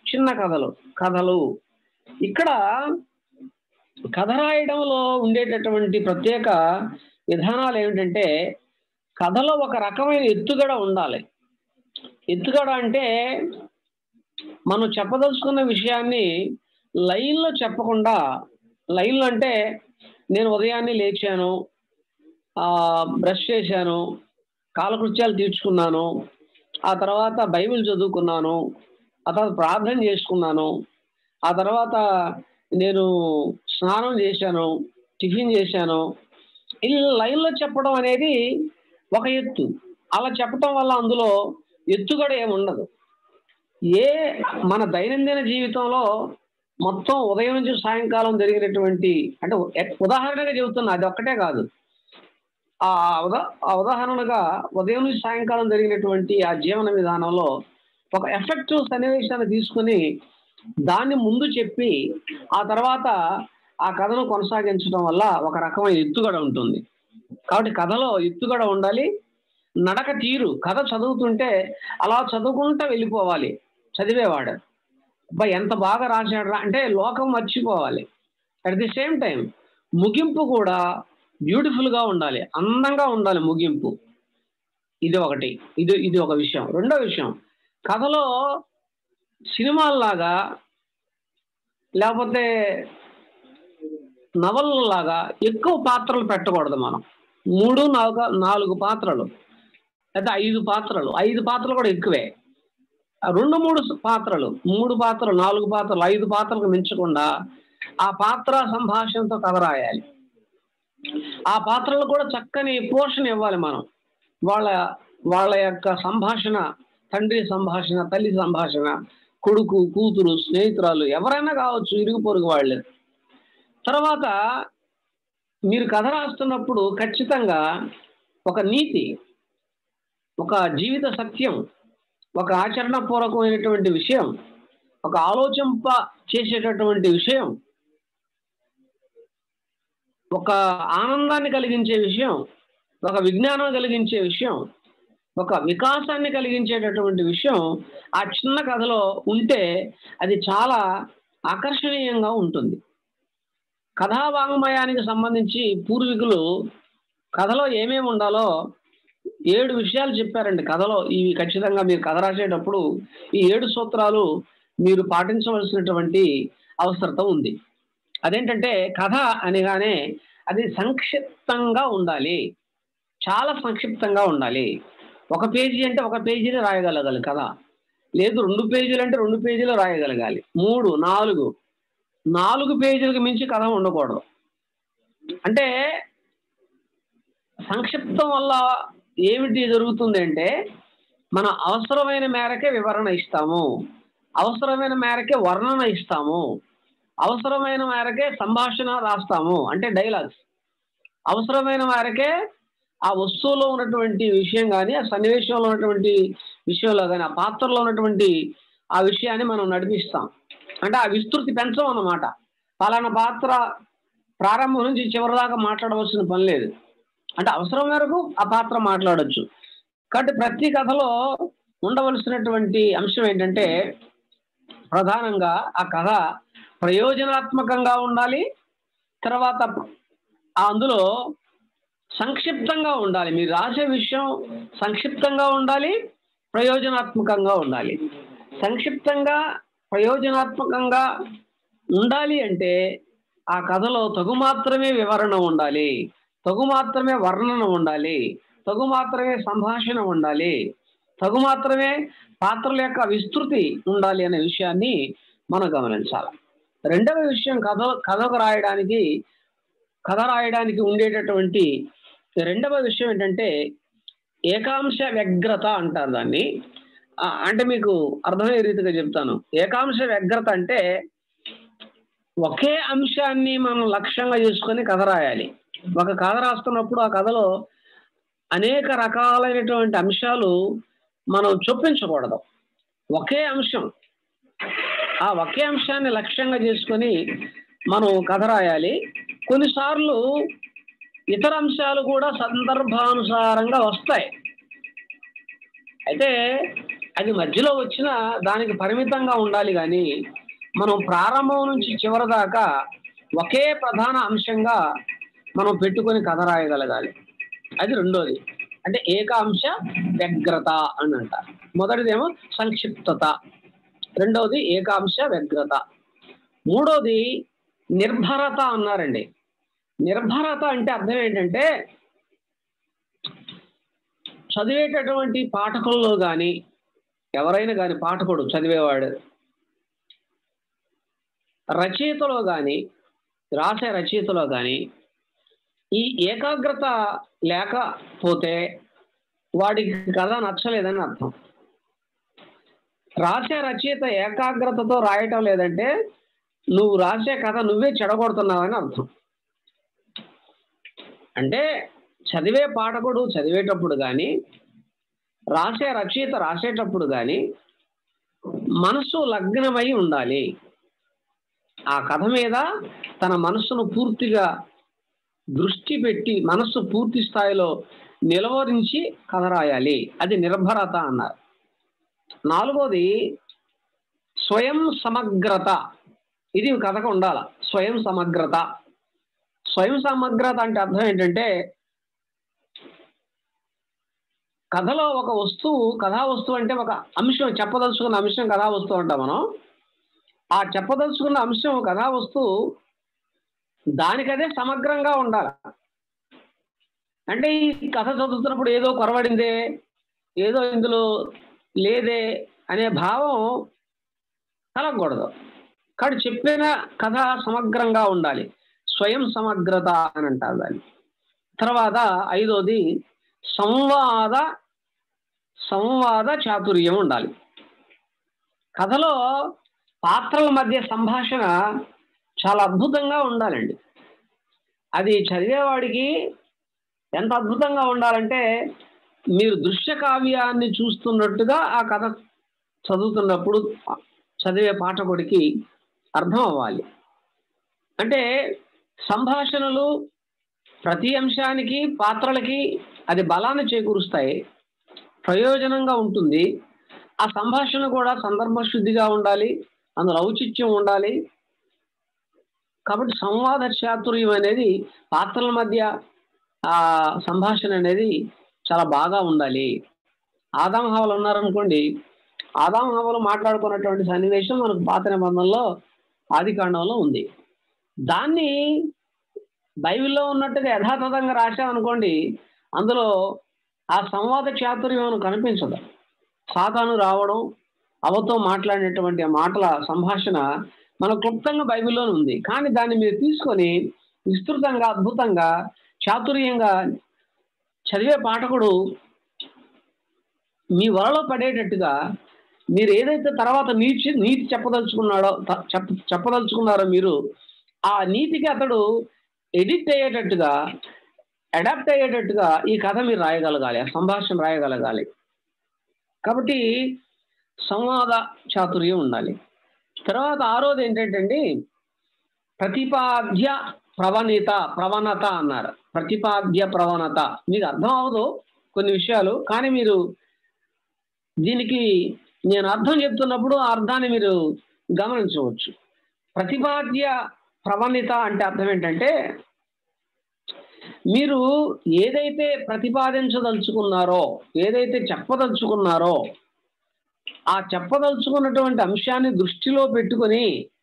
Speaker 7: చిన్న కథలు కథలు ఇక్కడ కథ రాయడంలో ఉండేటటువంటి ప్రత్యేక విధానాలు ఏమిటంటే కథలో ఒక రకమైన ఎత్తుగడ ఉండాలి ఎత్తుగడ అంటే మనం చెప్పదలుచుకున్న విషయాన్ని లైన్లో చెప్పకుండా లైన్లో అంటే నేను ఉదయాన్నే లేచాను ఆ, బ్రష్ చేశాను కాలకృత్యాలు తీర్చుకున్నాను ఆ తర్వాత బైబిల్ చదువుకున్నాను ఆ తర్వాత ప్రార్థన చేసుకున్నాను ఆ తర్వాత నేను స్నానం చేశాను టిఫిన్ చేశాను ఇలా లైన్లో చెప్పడం అనేది ఒక ఎత్తు అలా చెప్పటం వల్ల అందులో ఎత్తుగడ ఏమి ఉండదు ఏ మన దైనందిన జీవితంలో మొత్తం ఉదయం నుంచి సాయంకాలం జరిగినటువంటి అంటే ఎ- ఉదాహరణగా చెబుతున్నా అది ఒక్కటే కాదు ఆ ఉదా ఆ ఉదాహరణగా ఉదయం నుంచి సాయంకాలం జరిగినటువంటి ఆ జీవన విధానంలో ఒక ఎఫెక్టివ్ సన్నివేశాన్ని తీసుకుని దాన్ని ముందు చెప్పి ఆ తర్వాత ఆ కథను కొనసాగించడం వల్ల ఒక రకమైన ఎత్తుగడ ఉంటుంది కాబట్టి కథలో ఎత్తుగడ ఉండాలి నడక తీరు కథ చదువుతుంటే అలా చదువుకుంటూ వెళ్ళిపోవాలి చదివేవాడు అబ్బా ఎంత బాగా రాశాడు అంటే లోకం మర్చిపోవాలి అట్ ది సేమ్ టైం ముగింపు కూడా బ్యూటిఫుల్ గా ఉండాలి అందంగా ఉండాలి ముగింపు ఇది ఒకటి ఇది ఇది ఒక విషయం రెండో విషయం కథలో సినిమాల్లాగా లేకపోతే నవలలాగా ఎక్కువ పాత్రలు పెట్టకూడదు మనం మూడు నాలుగు నాలుగు పాత్రలు లేదా ఐదు పాత్రలు ఐదు పాత్రలు కూడా ఎక్కువే ఆ రెండు మూడు పాత్రలు మూడు పాత్రలు నాలుగు పాత్రలు ఐదు పాత్రలకు మించకుండా ఆ పాత్ర సంభాషణతో కథ రాయాలి ఆ పాత్రలు కూడా చక్కని పోషణ ఇవ్వాలి మనం వాళ్ళ వాళ్ళ యొక్క సంభాషణ తండ్రి సంభాషణ తల్లి సంభాషణ కొడుకు కూతురు స్నేహితురాలు ఎవరైనా కావచ్చు ఇరుగు పొరుగు వాళ్ళు తర్వాత మీరు కథ రాస్తున్నప్పుడు ఖచ్చితంగా ఒక నీతి ఒక జీవిత సత్యం ఒక ఆచరణపూర్వకమైనటువంటి విషయం ఒక ఆలోచింప చేసేటటువంటి విషయం ఒక ఆనందాన్ని కలిగించే విషయం ఒక విజ్ఞానం కలిగించే విషయం ఒక వికాసాన్ని కలిగించేటటువంటి విషయం ఆ చిన్న కథలో ఉంటే అది చాలా ఆకర్షణీయంగా ఉంటుంది కథా వాంగ్మయానికి సంబంధించి పూర్వీకులు కథలో ఏమేమి ఉండాలో ఏడు విషయాలు చెప్పారండి కథలో ఇవి ఖచ్చితంగా మీరు కథ రాసేటప్పుడు ఈ ఏడు సూత్రాలు మీరు పాటించవలసినటువంటి అవసరత ఉంది అదేంటంటే కథ అనగానే అది సంక్షిప్తంగా ఉండాలి చాలా సంక్షిప్తంగా ఉండాలి ఒక పేజీ అంటే ఒక పేజీని రాయగలగాలి కథ లేదు రెండు పేజీలు అంటే రెండు పేజీలు రాయగలగాలి మూడు నాలుగు నాలుగు పేజీలకు మించి కథ ఉండకూడదు అంటే సంక్షిప్తం వల్ల ఏమిటి జరుగుతుంది అంటే మన అవసరమైన మేరకే వివరణ ఇస్తాము అవసరమైన మేరకే వర్ణన ఇస్తాము అవసరమైన మేరకే సంభాషణ రాస్తాము అంటే డైలాగ్స్ అవసరమైన మేరకే ఆ వస్తువులో ఉన్నటువంటి విషయం కానీ ఆ సన్నివేశంలో ఉన్నటువంటి విషయంలో కానీ ఆ పాత్రలో ఉన్నటువంటి ఆ విషయాన్ని మనం నడిపిస్తాం అంటే ఆ విస్తృతి పెంచం అన్నమాట పలానా పాత్ర ప్రారంభం నుంచి చివరి దాకా మాట్లాడవలసిన పని లేదు అంటే అవసరం మేరకు ఆ పాత్ర మాట్లాడొచ్చు కాబట్టి ప్రతి కథలో ఉండవలసినటువంటి అంశం ఏంటంటే ప్రధానంగా ఆ కథ ప్రయోజనాత్మకంగా ఉండాలి తర్వాత అందులో సంక్షిప్తంగా ఉండాలి మీరు రాసే విషయం సంక్షిప్తంగా ఉండాలి ప్రయోజనాత్మకంగా ఉండాలి సంక్షిప్తంగా ప్రయోజనాత్మకంగా ఉండాలి అంటే ఆ కథలో తగు మాత్రమే వివరణ ఉండాలి తగు మాత్రమే వర్ణన ఉండాలి తగు మాత్రమే సంభాషణ ఉండాలి తగు మాత్రమే పాత్రల యొక్క విస్తృతి ఉండాలి అనే విషయాన్ని మనం గమనించాలి రెండవ విషయం కథ కథకు రాయడానికి కథ రాయడానికి ఉండేటటువంటి రెండవ విషయం ఏంటంటే ఏకాంశ వ్యగ్రత అంటారు దాన్ని ఆ, అంటే మీకు అర్థమయ్యే రీతిగా చెప్తాను ఏకాంశ వ్యగ్రత అంటే ఒకే అంశాన్ని మనం లక్ష్యంగా చేసుకొని కథ రాయాలి ఒక కథ రాస్తున్నప్పుడు ఆ కథలో అనేక రకాలైనటువంటి అంశాలు మనం చొప్పించకూడదు ఒకే అంశం ఆ ఒకే అంశాన్ని లక్ష్యంగా చేసుకొని మనం కథ రాయాలి కొన్నిసార్లు ఇతర అంశాలు కూడా సందర్భానుసారంగా వస్తాయి అయితే అది మధ్యలో వచ్చిన దానికి పరిమితంగా ఉండాలి కానీ మనం ప్రారంభం నుంచి చివరి దాకా ఒకే ప్రధాన అంశంగా మనం పెట్టుకొని కథ రాయగలగాలి అది రెండోది అంటే ఏకాంశ వ్యగ్రత అని అంటారు మొదటిదేమో సంక్షిప్తత రెండవది ఏకాంశ వ్యగ్రత మూడోది నిర్భరత అన్నారండి నిర్భరత అంటే అర్థం ఏంటంటే చదివేటటువంటి పాఠకుల్లో కానీ ఎవరైనా కానీ పాఠకుడు చదివేవాడు రచయితలో కానీ రాసే రచయితలో కానీ ఈ ఏకాగ్రత లేకపోతే వాడికి కథ నచ్చలేదని అర్థం రాసే రచయిత ఏకాగ్రతతో రాయటం లేదంటే నువ్వు రాసే కథ నువ్వే చెడగొడుతున్నావని అర్థం అంటే చదివే పాఠకుడు చదివేటప్పుడు కానీ రాసే రచయిత రాసేటప్పుడు కానీ మనసు లగ్నమై ఉండాలి ఆ కథ మీద తన మనస్సును పూర్తిగా దృష్టి పెట్టి మనస్సు పూర్తి స్థాయిలో నిలవరించి కథ రాయాలి అది నిర్భరత అన్నారు నాలుగోది స్వయం సమగ్రత ఇది కథకు ఉండాల స్వయం సమగ్రత స్వయం సమగ్రత అంటే అర్థం ఏంటంటే కథలో ఒక వస్తువు కథా వస్తువు అంటే ఒక అంశం చెప్పదలుచుకున్న అంశం కథా వస్తువు అంటాం మనం ఆ చెప్పదలుచుకున్న అంశం కథా వస్తువు దానికదే సమగ్రంగా ఉండాలి అంటే ఈ కథ చదువుతున్నప్పుడు ఏదో కొరవడిందే ఏదో ఇందులో లేదే అనే భావం కలగకూడదు కాబట్టి చెప్పిన కథ సమగ్రంగా ఉండాలి స్వయం సమగ్రత అని అంటారు దాన్ని తర్వాత ఐదోది సంవాద సంవాద చాతుర్యం ఉండాలి కథలో పాత్రల మధ్య సంభాషణ చాలా అద్భుతంగా ఉండాలండి అది చదివేవాడికి ఎంత అద్భుతంగా ఉండాలంటే మీరు దృశ్య కావ్యాన్ని చూస్తున్నట్టుగా ఆ కథ చదువుతున్నప్పుడు చదివే పాఠకుడికి అర్థం అవ్వాలి అంటే సంభాషణలు ప్రతి అంశానికి పాత్రలకి అది బలాన్ని చేకూరుస్తాయి ప్రయోజనంగా ఉంటుంది ఆ సంభాషణ కూడా సందర్భ శుద్ధిగా ఉండాలి అందులో ఔచిత్యం ఉండాలి కాబట్టి సంవాద చాతుర్యం అనేది పాత్రల మధ్య ఆ సంభాషణ అనేది చాలా బాగా ఉండాలి ఆదాం హవలు ఉన్నారనుకోండి ఆదాం హవలు మాట్లాడుకున్నటువంటి సన్నివేశం మనకు పాత నిబంధనలో ఆది కాండంలో ఉంది దాన్ని బైబిల్లో ఉన్నట్టుగా యథాతథంగా రాశామనుకోండి అందులో ఆ సంవాద చాతుర్యం మనకు కనిపించదు సాతాను రావడం అవతో మాట్లాడినటువంటి ఆ మాటల సంభాషణ మన క్లుప్తంగా బైబిల్లోనే ఉంది కానీ దాన్ని మీరు తీసుకొని విస్తృతంగా అద్భుతంగా చాతుర్యంగా చదివే పాఠకుడు మీ వలలో పడేటట్టుగా మీరు ఏదైతే తర్వాత నీతి నీతి చెప్పదలుచుకున్నాడో త- చెప్ప చెప్పదలుచుకున్నారో మీరు ఆ నీతికి అతడు ఎడిట్ అయ్యేటట్టుగా అడాప్ట్ అయ్యేటట్టుగా ఈ కథ మీరు రాయగలగాలి ఆ సంభాషణ రాయగలగాలి కాబట్టి సంవాద చాతుర్యం ఉండాలి తర్వాత ఆరోది ఏంటంటే ప్రతిపాద్య ప్రవణిత ప్రవణత అన్నారు ప్రతిపాద్య ప్రవణత మీకు అర్థం అవ్వదు కొన్ని విషయాలు కానీ మీరు దీనికి నేను అర్థం చెప్తున్నప్పుడు ఆ అర్థాన్ని మీరు గమనించవచ్చు ప్రతిపాద్య ప్రవణిత అంటే అర్థం ఏంటంటే మీరు ఏదైతే ప్రతిపాదించదలుచుకున్నారో ఏదైతే చెప్పదలుచుకున్నారో ఆ చెప్పదలుచుకున్నటువంటి అంశాన్ని దృష్టిలో పెట్టుకొని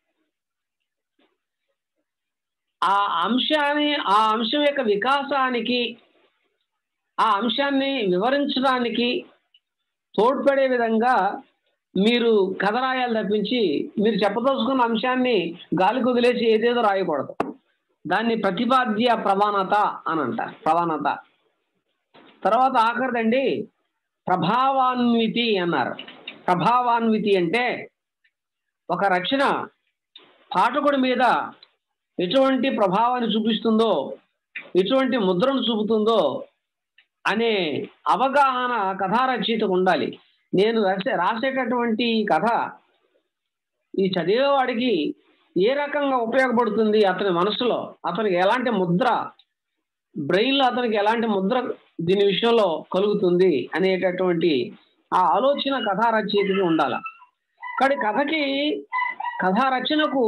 Speaker 7: ఆ అంశాన్ని ఆ అంశం యొక్క వికాసానికి ఆ అంశాన్ని వివరించడానికి తోడ్పడే విధంగా మీరు కథ రాయాలి తప్పించి మీరు చెప్పదలుచుకున్న అంశాన్ని గాలికి వదిలేసి ఏదేదో రాయకూడదు దాన్ని ప్రతిపాద్య ప్రధానత అని అంటారు ప్రధానత తర్వాత ఆఖరిదండి ప్రభావాన్వితి అన్నారు ప్రభావాన్వితి అంటే ఒక రచన పాఠకుడి మీద ఎటువంటి ప్రభావాన్ని చూపిస్తుందో ఎటువంటి ముద్రను చూపుతుందో అనే అవగాహన కథా రచయితకు ఉండాలి నేను రాసే రాసేటటువంటి ఈ కథ ఈ చదివేవాడికి ఏ రకంగా ఉపయోగపడుతుంది అతని మనసులో అతనికి ఎలాంటి ముద్ర బ్రెయిన్లో అతనికి ఎలాంటి ముద్ర దీని విషయంలో కలుగుతుంది అనేటటువంటి ఆ ఆలోచన కథా రచయితకి ఉండాలి కానీ కథకి కథా రచనకు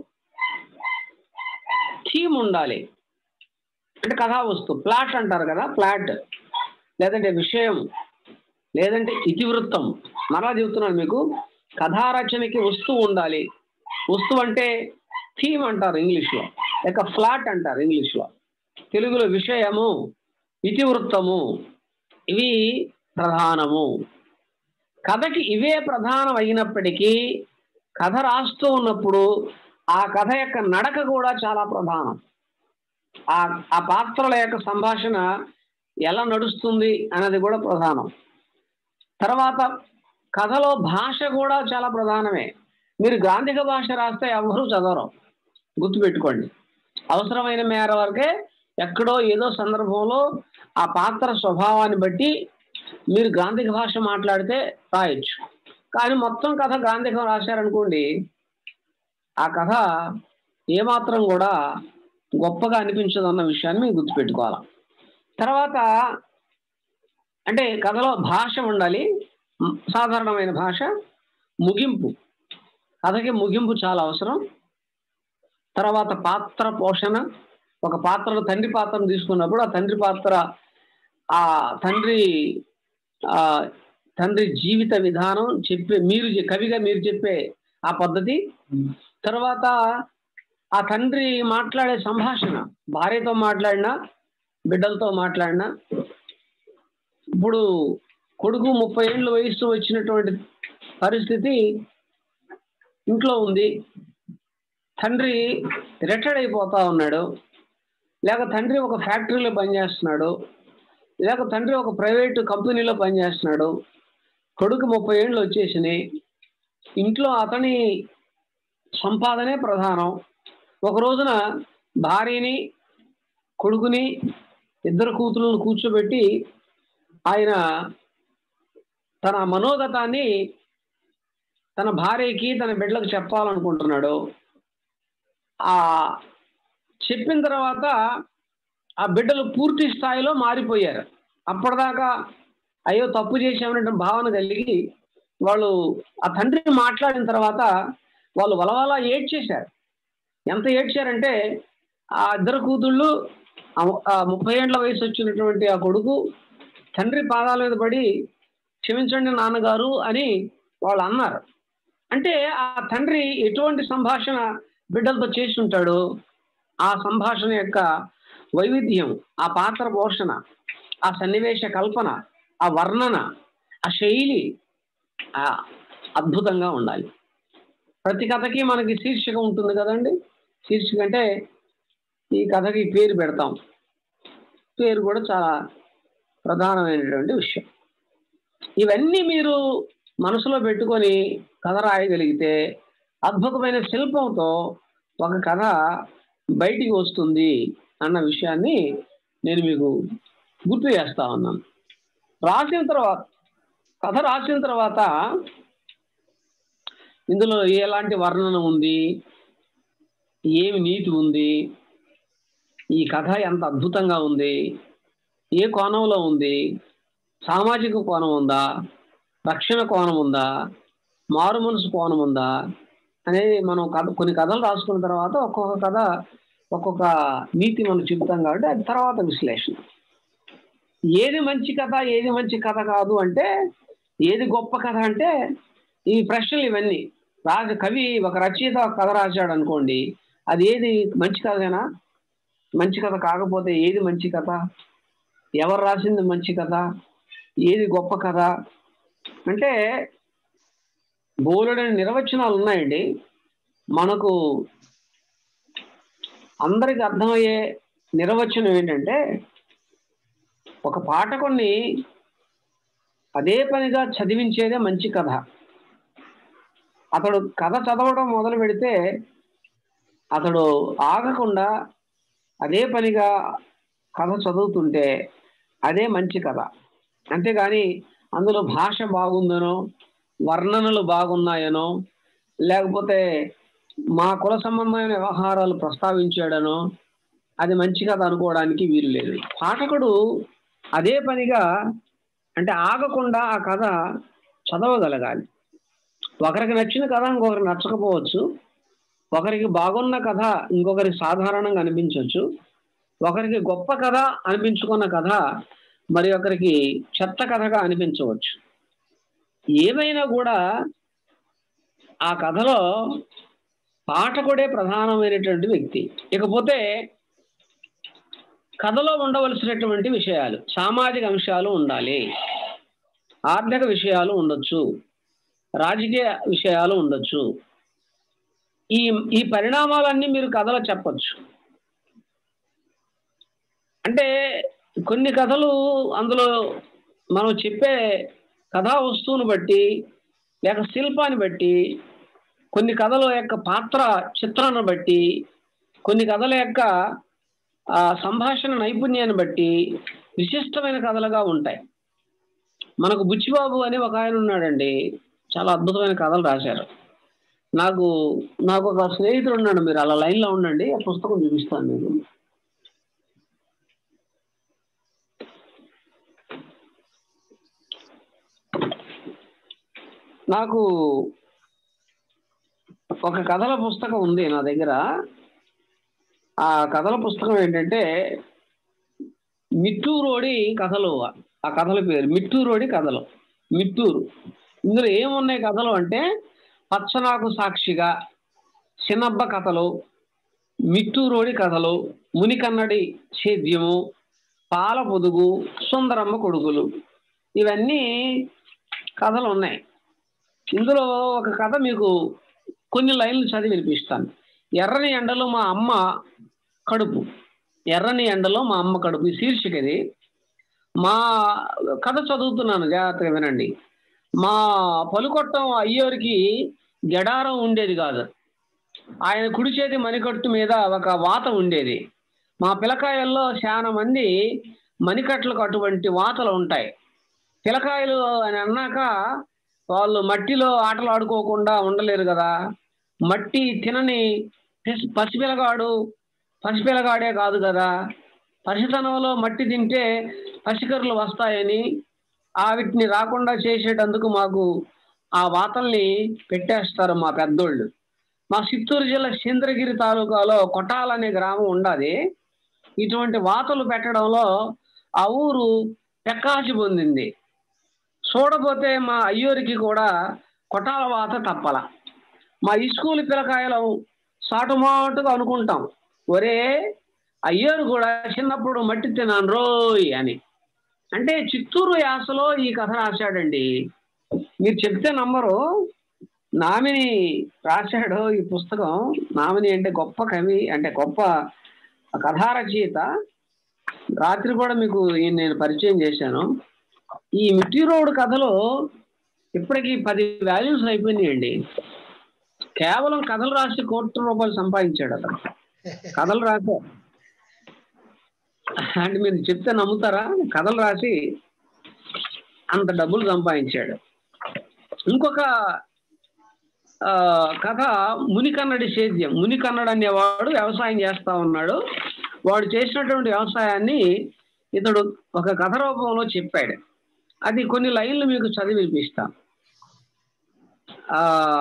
Speaker 7: థీమ్ ఉండాలి అంటే కథా వస్తువు ప్లాట్ అంటారు కదా ప్లాట్ లేదంటే విషయం లేదంటే ఇతివృత్తం మరలా చెబుతున్నాను మీకు కథా రచనకి వస్తువు ఉండాలి వస్తువు అంటే థీమ్ అంటారు ఇంగ్లీష్లో లేక ఫ్లాట్ అంటారు ఇంగ్లీష్లో తెలుగులో విషయము ఇతివృత్తము ఇవి ప్రధానము కథకి ఇవే ప్రధానం అయినప్పటికీ కథ రాస్తూ ఉన్నప్పుడు ఆ కథ యొక్క నడక కూడా చాలా ప్రధానం ఆ ఆ పాత్రల యొక్క సంభాషణ ఎలా నడుస్తుంది అన్నది కూడా ప్రధానం తర్వాత కథలో భాష కూడా చాలా ప్రధానమే మీరు గ్రాంధిక భాష రాస్తే ఎవరు చదవరు గుర్తుపెట్టుకోండి అవసరమైన మేర వరకే ఎక్కడో ఏదో సందర్భంలో ఆ పాత్ర స్వభావాన్ని బట్టి మీరు గ్రాంధిక భాష మాట్లాడితే రాయొచ్చు కానీ మొత్తం కథ గ్రాంధికం రాశారనుకోండి ఆ కథ ఏమాత్రం కూడా గొప్పగా అనిపించదు అన్న విషయాన్ని మీరు గుర్తుపెట్టుకోవాలి తర్వాత అంటే కథలో భాష ఉండాలి మ్, సాధారణమైన భాష ముగింపు కథకి ముగింపు చాలా అవసరం తర్వాత పాత్ర పోషణ ఒక పాత్రలో తండ్రి పాత్రను తీసుకున్నప్పుడు ఆ తండ్రి పాత్ర ఆ తండ్రి ఆ తండ్రి జీవిత విధానం చెప్పే మీరు చె- కవిగా మీరు చెప్పే ఆ పద్ధతి తర్వాత ఆ తండ్రి మాట్లాడే సంభాషణ భార్యతో మాట్లాడినా బిడ్డలతో మాట్లాడినా ఇప్పుడు కొడుకు ముప్పై ఏళ్ళు వయసు వచ్చినటువంటి పరిస్థితి ఇంట్లో ఉంది తండ్రి రిటైర్డ్ అయిపోతా ఉన్నాడు లేక తండ్రి ఒక ఫ్యాక్టరీలో పనిచేస్తున్నాడు లేక తండ్రి ఒక ప్రైవేటు కంపెనీలో పనిచేస్తున్నాడు కొడుకు ముప్పై ఏళ్ళు వచ్చేసినాయి ఇంట్లో అతని సంపాదనే ప్రధానం ఒక రోజున భార్యని కొడుకుని ఇద్దరు కూతురులను కూర్చోబెట్టి ఆయన తన మనోగతాన్ని తన భార్యకి తన బిడ్డలకు చెప్పాలనుకుంటున్నాడు ఆ చెప్పిన తర్వాత ఆ బిడ్డలు పూర్తి స్థాయిలో మారిపోయారు అప్పటిదాకా అయ్యో తప్పు చేశామనే భావన కలిగి వాళ్ళు ఆ తండ్రి మాట్లాడిన తర్వాత వాళ్ళు వలవల ఏడ్చేశారు ఎంత ఏడ్చారంటే ఆ ఇద్దరు కూతుళ్ళు ఆ- ఆ ముప్పై ఏండ్ల వయసు వచ్చినటువంటి ఆ కొడుకు తండ్రి పాదాల మీద పడి క్షమించండి నాన్నగారు అని వాళ్ళు అన్నారు అంటే ఆ తండ్రి ఎటువంటి సంభాషణ బిడ్డలతో చేసి ఉంటాడు ఆ సంభాషణ యొక్క వైవిధ్యం ఆ పాత్ర పోషణ ఆ సన్నివేశ కల్పన ఆ వర్ణన ఆ శైలి ఆ అద్భుతంగా ఉండాలి ప్రతి కథకి మనకి శీర్షిక ఉంటుంది కదండి శీర్షిక అంటే ఈ కథకి పేరు పెడతాం పేరు కూడా చాలా ప్రధానమైనటువంటి విషయం ఇవన్నీ మీరు మనసులో పెట్టుకొని కథ రాయగలిగితే అద్భుతమైన శిల్పంతో ఒక కథ బయటికి వస్తుంది అన్న విషయాన్ని నేను మీకు గుర్తు చేస్తా ఉన్నాను రాసిన తర్వాత కథ రాసిన తర్వాత ఇందులో ఎలాంటి వర్ణన ఉంది ఏమి నీతి ఉంది ఈ కథ ఎంత అద్భుతంగా ఉంది ఏ కోణంలో ఉంది సామాజిక కోణం ఉందా రక్షణ కోణం ఉందా మారు మనసు కోణం ఉందా అనేది మనం కథ కొన్ని కథలు రాసుకున్న తర్వాత ఒక్కొక్క కథ ఒక్కొక్క నీతి మనం చెబుతాం కాబట్టి అది తర్వాత విశ్లేషణ ఏది మంచి కథ ఏది మంచి కథ కాదు అంటే ఏది గొప్ప కథ అంటే ఈ ప్రశ్నలు ఇవన్నీ రాజ కవి ఒక రచయిత ఒక కథ రాశాడు అనుకోండి అది ఏది మంచి కథేనా మంచి కథ కాకపోతే ఏది మంచి కథ ఎవరు రాసింది మంచి కథ ఏది గొప్ప కథ అంటే బోలెడని నిర్వచనాలు ఉన్నాయండి మనకు అందరికి అర్థమయ్యే నిర్వచనం ఏంటంటే ఒక పాఠకుణ్ణి అదే పనిగా చదివించేదే మంచి కథ అతడు కథ చదవడం మొదలు పెడితే అతడు ఆగకుండా అదే పనిగా కథ చదువుతుంటే అదే మంచి కథ అంతేగాని అందులో భాష బాగుందనో వర్ణనలు బాగున్నాయనో లేకపోతే మా కుల సంబంధమైన వ్యవహారాలు ప్రస్తావించాడనో అది మంచి కథ అనుకోవడానికి వీలు లేదు పాఠకుడు అదే పనిగా అంటే ఆగకుండా ఆ కథ చదవగలగాలి ఒకరికి నచ్చిన కథ ఇంకొకరికి నచ్చకపోవచ్చు ఒకరికి బాగున్న కథ ఇంకొకరికి సాధారణంగా అనిపించవచ్చు ఒకరికి గొప్ప కథ అనిపించుకున్న కథ మరి ఒకరికి చెత్త కథగా అనిపించవచ్చు ఏమైనా కూడా ఆ కథలో పాఠకుడే ప్రధానమైనటువంటి వ్యక్తి ఇకపోతే కథలో ఉండవలసినటువంటి విషయాలు సామాజిక అంశాలు ఉండాలి ఆర్థిక విషయాలు ఉండొచ్చు రాజకీయ విషయాలు ఉండొచ్చు ఈ ఈ పరిణామాలన్నీ మీరు కథలో చెప్పచ్చు అంటే కొన్ని కథలు అందులో మనం చెప్పే కథా వస్తువును బట్టి లేక శిల్పాన్ని బట్టి కొన్ని కథల యొక్క పాత్ర చిత్రాన్ని బట్టి కొన్ని కథల యొక్క ఆ సంభాషణ నైపుణ్యాన్ని బట్టి విశిష్టమైన కథలుగా ఉంటాయి మనకు బుచ్చిబాబు అని ఒక ఆయన ఉన్నాడండి చాలా అద్భుతమైన కథలు రాశారు నాకు నాకు ఒక స్నేహితుడు ఉన్నాడు మీరు అలా లైన్లో ఉండండి ఆ పుస్తకం చూపిస్తాను మీకు నాకు ఒక కథల పుస్తకం ఉంది నా దగ్గర ఆ కథల పుస్తకం ఏంటంటే మిట్టూరోడి కథలు ఆ కథల పేరు మిట్టూరోడి కథలు మిట్టూరు ఇందులో ఏమున్నాయి కథలు అంటే పచ్చనాకు సాక్షిగా చిన్నబ్బ కథలు మిట్టూరోడి కథలు మునికన్నడి సేద్యము పాల పొదుగు సుందరమ్మ కొడుకులు ఇవన్నీ కథలు ఉన్నాయి ఇందులో ఒక కథ మీకు కొన్ని లైన్లు చదివి వినిపిస్తాను ఎర్రని ఎండలో మా అమ్మ కడుపు ఎర్రని ఎండలో మా అమ్మ కడుపు ఈ శీర్షిక ఇది మా కథ చదువుతున్నాను జాగ్రత్తగా వినండి మా పలుకొట్టం అయ్యోరికి గడారం ఉండేది కాదు ఆయన కుడి చేతి మణికట్టు మీద ఒక వాత ఉండేది మా పిలకాయల్లో చాలా మంది మణికట్లకు అటువంటి వాతలు ఉంటాయి పిలకాయలు అని అన్నాక వాళ్ళు మట్టిలో ఆటలు ఆడుకోకుండా ఉండలేరు కదా మట్టి తినని పసి- పసిపిల్లగాడు పసిపిల్లగాడే కాదు కదా పసితనంలో మట్టి తింటే పసికర్లు వస్తాయని ఆ వీటిని రాకుండా చేసేటందుకు మాకు ఆ వాతల్ని పెట్టేస్తారు మా పెద్దోళ్ళు మా చిత్తూరు జిల్లా చంద్రగిరి తాలూకాలో కొట్టాల అనే గ్రామం ఉండాది ఇటువంటి వాతలు పెట్టడంలో ఆ ఊరు పెక్కాసి పొందింది చూడబోతే మా అయ్యూరికి కూడా కొట్టాల వాత తప్పల మా ఈ స్కూల్ పిల్లకాయలు సాటుమాటుగా అనుకుంటాం ఒరే అయ్యోరు కూడా చిన్నప్పుడు మట్టి తిన్నాను రోయ్ అని అంటే చిత్తూరు యాసలో ఈ కథ రాశాడండి మీరు చెప్తే నమ్మరు నామిని రాశాడు ఈ పుస్తకం నామిని అంటే గొప్ప కవి అంటే గొప్ప కథా రచయిత రాత్రి కూడా మీకు ఈయన నేను పరిచయం చేశాను ఈ మిట్టి రోడ్ కథలో ఇప్పటికి పది వాల్యూస్ అయిపోయినాయండి కేవలం కథలు రాసి కోట్ల రూపాయలు సంపాదించాడు అతను కథలు రాసే అంటే మీరు చెప్తే నమ్ముతారా కథలు రాసి అంత డబ్బులు సంపాదించాడు ఇంకొక ఆ, కథ మునికన్నడి సేద్యం మునికన్నడు అనేవాడు వ్యవసాయం చేస్తా ఉన్నాడు వాడు చేసినటువంటి వ్యవసాయాన్ని ఇతడు ఒక కథ రూపంలో చెప్పాడు అది కొన్ని లైన్లు మీకు చదివి వినిపిస్తా ఆ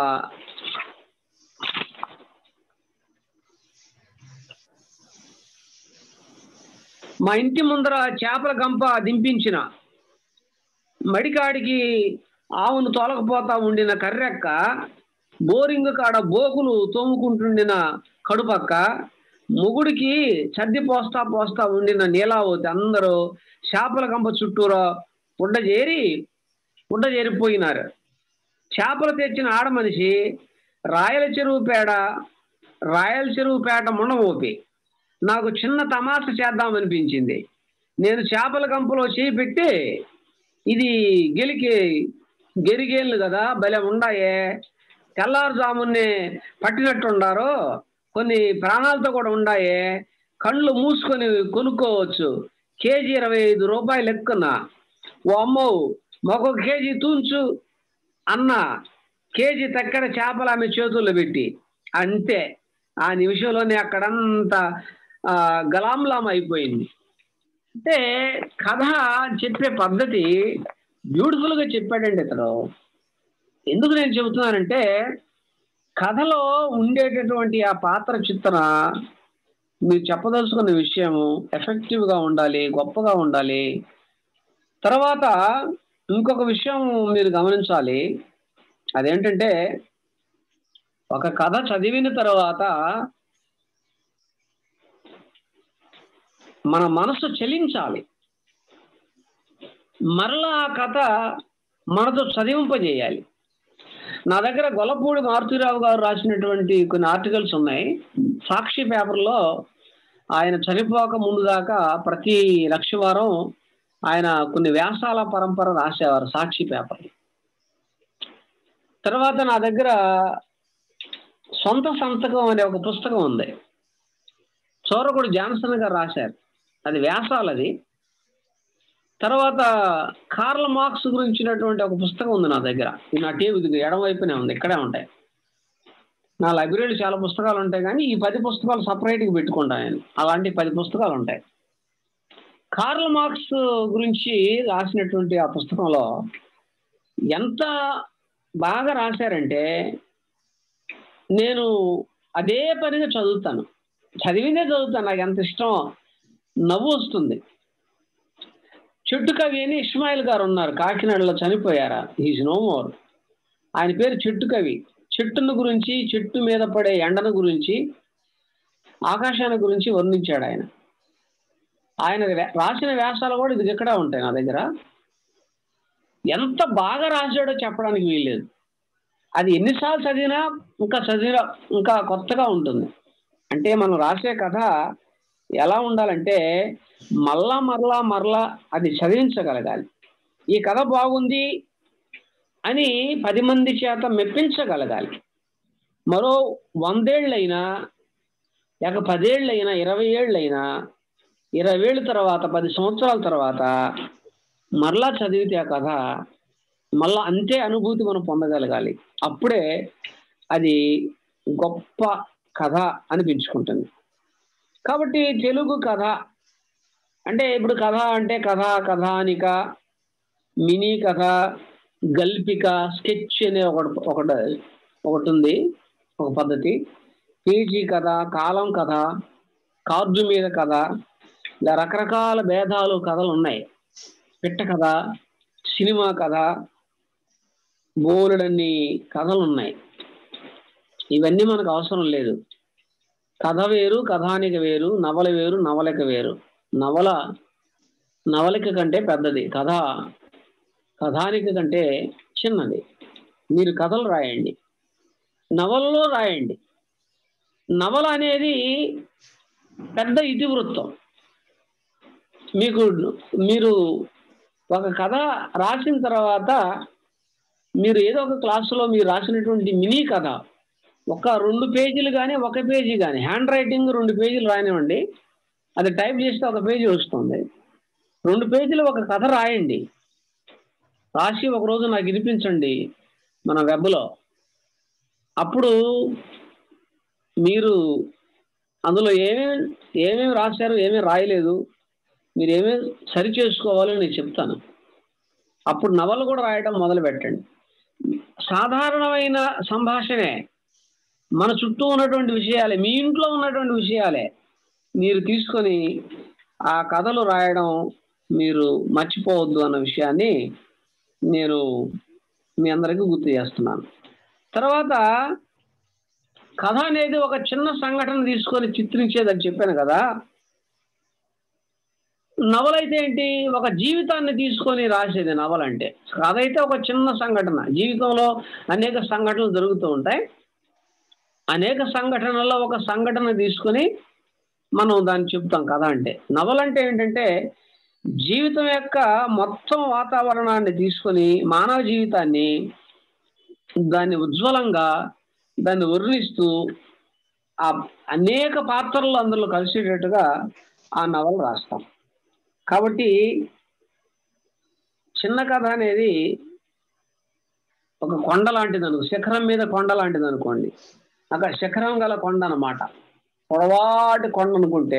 Speaker 7: మా ఇంటి ముందర చేపల గంప దింపించిన మడికాడికి ఆవును తొలకపోతా ఉండిన కర్రెక్క బోరింగ్ కాడ బోకులు తోముకుంటుండిన కడుపక్క మొగుడికి చద్ది పోస్తా పోస్తా ఉండిన నీలావతి అందరూ చేపల గంప చుట్టూరా పుడ్డ చేరి పుడ్డ చేరిపోయినారు చేపలు తెచ్చిన ఆడ మనిషి రాయల చెరువు పేడ రాయల చెరువు పేట ముండమోపి నాకు చిన్న తమాషా చేద్దామనిపించింది నేను చేపల గంపలో చేయి పెట్టి ఇది గెలికి గెరిగేళ్ళు కదా భలే ఉండాయే తెల్లారుజామున్నే పట్టినట్టుండారు కొన్ని ప్రాణాలతో కూడా ఉండాయే కళ్ళు మూసుకొని కొనుక్కోవచ్చు కేజీ ఇరవై ఐదు రూపాయలు ఎక్కున ఓ అమ్మో మరొక కేజీ తూంచు అన్న కేజీ తక్కడ చేపలు ఆమె చేతుల్లో పెట్టి అంతే ఆ నిమిషంలోనే అక్కడంతా ఆ, గలాంలాం అయిపోయింది అంటే కథ చెప్పే పద్ధతి బ్యూటిఫుల్ గా చెప్పాడండి ఇతడు ఎందుకు నేను చెబుతున్నానంటే కథలో ఉండేటటువంటి ఆ పాత్ర చిత్రణ మీరు చెప్పదలుచుకున్న విషయము ఎఫెక్టివ్ గా ఉండాలి గొప్పగా ఉండాలి తర్వాత ఇంకొక విషయం మీరు గమనించాలి అదేంటంటే ఒక కథ చదివిన తర్వాత మన మనసు చెలించాలి మరలా ఆ కథ మనతో చదివింపజేయాలి నా దగ్గర గొల్లపూడి మారుతిరావు గారు రాసినటువంటి కొన్ని ఆర్టికల్స్ ఉన్నాయి సాక్షి పేపర్లో ఆయన చనిపోక ముందు దాకా ప్రతి లక్షవారం ఆయన కొన్ని వ్యాసాల పరంపర రాసేవారు సాక్షి పేపర్ తర్వాత నా దగ్గర సొంత సంతకం అనే ఒక పుస్తకం ఉంది చోరకుడు జాన్సన్ గారు రాశారు అది వ్యాసాలు అది తర్వాత కార్ల మార్క్స్ గురించినటువంటి ఒక పుస్తకం ఉంది నా దగ్గర ఇది నా టీవీ ఇది ఎడం వైపునే ఉంది ఇక్కడే ఉంటాయి నా లైబ్రరీలో చాలా పుస్తకాలు ఉంటాయి కానీ ఈ పది పుస్తకాలు సపరేట్గా పెట్టుకుంటాను నేను అలాంటి పది పుస్తకాలు ఉంటాయి కార్ల మార్క్స్ గురించి రాసినటువంటి ఆ పుస్తకంలో ఎంత బాగా రాశారంటే నేను అదే పనిగా చదువుతాను చదివిందే చదువుతాను నాకు ఎంత ఇష్టం నవ్వు వస్తుంది చెట్టు కవి అని ఇస్మాయిల్ గారు ఉన్నారు కాకినాడలో చనిపోయారా ఈజ్ నో మోర్ ఆయన పేరు చెట్టు కవి చెట్టును గురించి చెట్టు మీద పడే ఎండను గురించి ఆకాశాన్ని గురించి వర్ణించాడు ఆయన ఆయన వ్య- రాసిన వ్యాసాలు కూడా ఇది ఇక్కడ ఉంటాయి నా దగ్గర ఎంత బాగా రాశాడో చెప్పడానికి వీల్లేదు అది ఎన్నిసార్లు చదివినా ఇంకా చదివిన ఇంకా కొత్తగా ఉంటుంది అంటే మనం రాసే కథ ఎలా ఉండాలంటే మళ్ళా మరలా మరలా అది చదివించగలగాలి ఈ కథ బాగుంది అని పది మంది చేత మెప్పించగలగాలి మరో వందేళ్ళైనా లేక పదేళ్ళైనా ఇరవై ఏళ్ళైనా ఇరవై ఏళ్ళ తర్వాత పది సంవత్సరాల తర్వాత మరలా చదివితే ఆ కథ మళ్ళా అంతే అనుభూతి మనం పొందగలగాలి అప్పుడే అది గొప్ప కథ అనిపించుకుంటుంది కాబట్టి తెలుగు కథ అంటే ఇప్పుడు కథ అంటే కథ కథానిక మినీ కథ గల్పిక స్కెచ్ అనే ఒకటి ఒకటి ఒకటి ఉంది ఒక పద్ధతి పేజీ కథ కాలం కథ కార్డు మీద కథ ఇలా రకరకాల భేదాలు కథలు ఉన్నాయి పిట్ట కథ సినిమా కథ బోలెడన్ని కథలు ఉన్నాయి ఇవన్నీ మనకు అవసరం లేదు కథ వేరు కథానిక వేరు నవల వేరు నవలిక వేరు నవల నవలిక కంటే పెద్దది కథ కథానిక కంటే చిన్నది మీరు కథలు రాయండి నవలలో రాయండి నవల అనేది పెద్ద ఇతివృత్తం మీకు మీరు ఒక కథ రాసిన తర్వాత మీరు ఏదో ఒక క్లాసులో మీరు రాసినటువంటి మినీ కథ ఒక రెండు పేజీలు కానీ ఒక పేజీ కానీ హ్యాండ్ రైటింగ్ రెండు పేజీలు రానివ్వండి అది టైప్ చేస్తే ఒక పేజీ వస్తుంది రెండు పేజీలు ఒక కథ రాయండి రాసి ఒక రోజు నాకు వినిపించండి మన వెబ్లో అప్పుడు మీరు అందులో ఏమేమి ఏమేమి రాశారు ఏమేమి రాయలేదు మీరు ఏమేమి సరి చేసుకోవాలో నేను చెప్తాను అప్పుడు నవలు కూడా రాయడం మొదలు పెట్టండి సాధారణమైన సంభాషణే మన చుట్టూ ఉన్నటువంటి విషయాలే మీ ఇంట్లో ఉన్నటువంటి విషయాలే మీరు తీసుకొని ఆ కథలు రాయడం మీరు మర్చిపోవద్దు అన్న విషయాన్ని నేను మీ అందరికీ గుర్తు చేస్తున్నాను తర్వాత కథ అనేది ఒక చిన్న సంఘటన తీసుకొని చిత్రించేదని చెప్పాను కదా నవల అయితే ఏంటి ఒక జీవితాన్ని తీసుకొని రాసేది నవల అంటే కథ అయితే ఒక చిన్న సంఘటన జీవితంలో అనేక సంఘటనలు జరుగుతూ ఉంటాయి అనేక సంఘటనల్లో ఒక సంఘటన తీసుకొని మనం దాన్ని చెప్తాం కథ అంటే నవల అంటే ఏంటంటే జీవితం యొక్క మొత్తం వాతావరణాన్ని తీసుకొని మానవ జీవితాన్ని దాన్ని ఉజ్వలంగా దాన్ని వర్ణిస్తూ ఆ అనేక పాత్రలు అందులో కలిసేటట్టుగా ఆ నవల రాస్తాం కాబట్టి చిన్న కథ అనేది ఒక కొండ లాంటిది అనుకో శిఖరం మీద కొండ లాంటిది అనుకోండి అక్కడ శిఖరం గల కొండ అన్నమాట పొడవాటి కొండ అనుకుంటే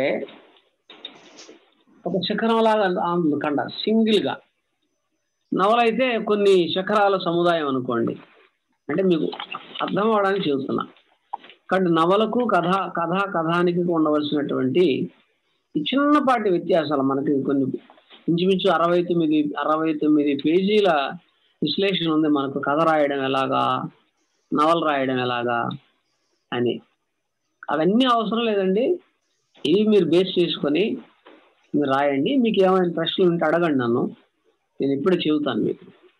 Speaker 7: ఒక శిఖరం లాగా ఉంది కొండ సింగిల్ గా నవలైతే కొన్ని శిఖరాల సముదాయం అనుకోండి అంటే మీకు అర్థం అవడానికి చెబుతున్నా కాబట్టి నవలకు కథ కథ కథానికి ఉండవలసినటువంటి ఈ చిన్నపాటి వ్యత్యాసాలు మనకి కొన్ని ఇంచుమించు అరవై తొమ్మిది అరవై తొమ్మిది పేజీల విశ్లేషణ ఉంది మనకు కథ రాయడం ఎలాగా నవల రాయడం ఎలాగా అని అవన్నీ అవసరం లేదండి ఇవి మీరు బేస్ చేసుకొని మీరు రాయండి మీకు ఏమైనా ప్రశ్నలు ఉంటే అడగండి నన్ను నేను ఇప్పుడే చెబుతాను మీకు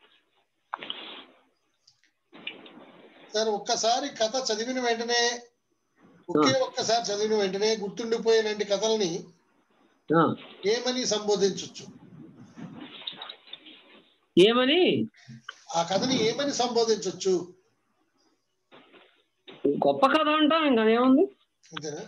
Speaker 1: సార్ ఒక్కసారి కథ చదివిన వెంటనే ఒకే ఒక్కసారి చదివిన వెంటనే గుర్తుండిపోయినటువంటి కథల్ని
Speaker 7: ఆ,
Speaker 1: ఏమని సంబోధించవచ్చు
Speaker 7: ఏమని
Speaker 1: ఆ కథని ఏమని సంబోధించవచ్చు
Speaker 7: గొప్ప కథ అంటాం ఇంకా ఏముంది
Speaker 1: అంతేనా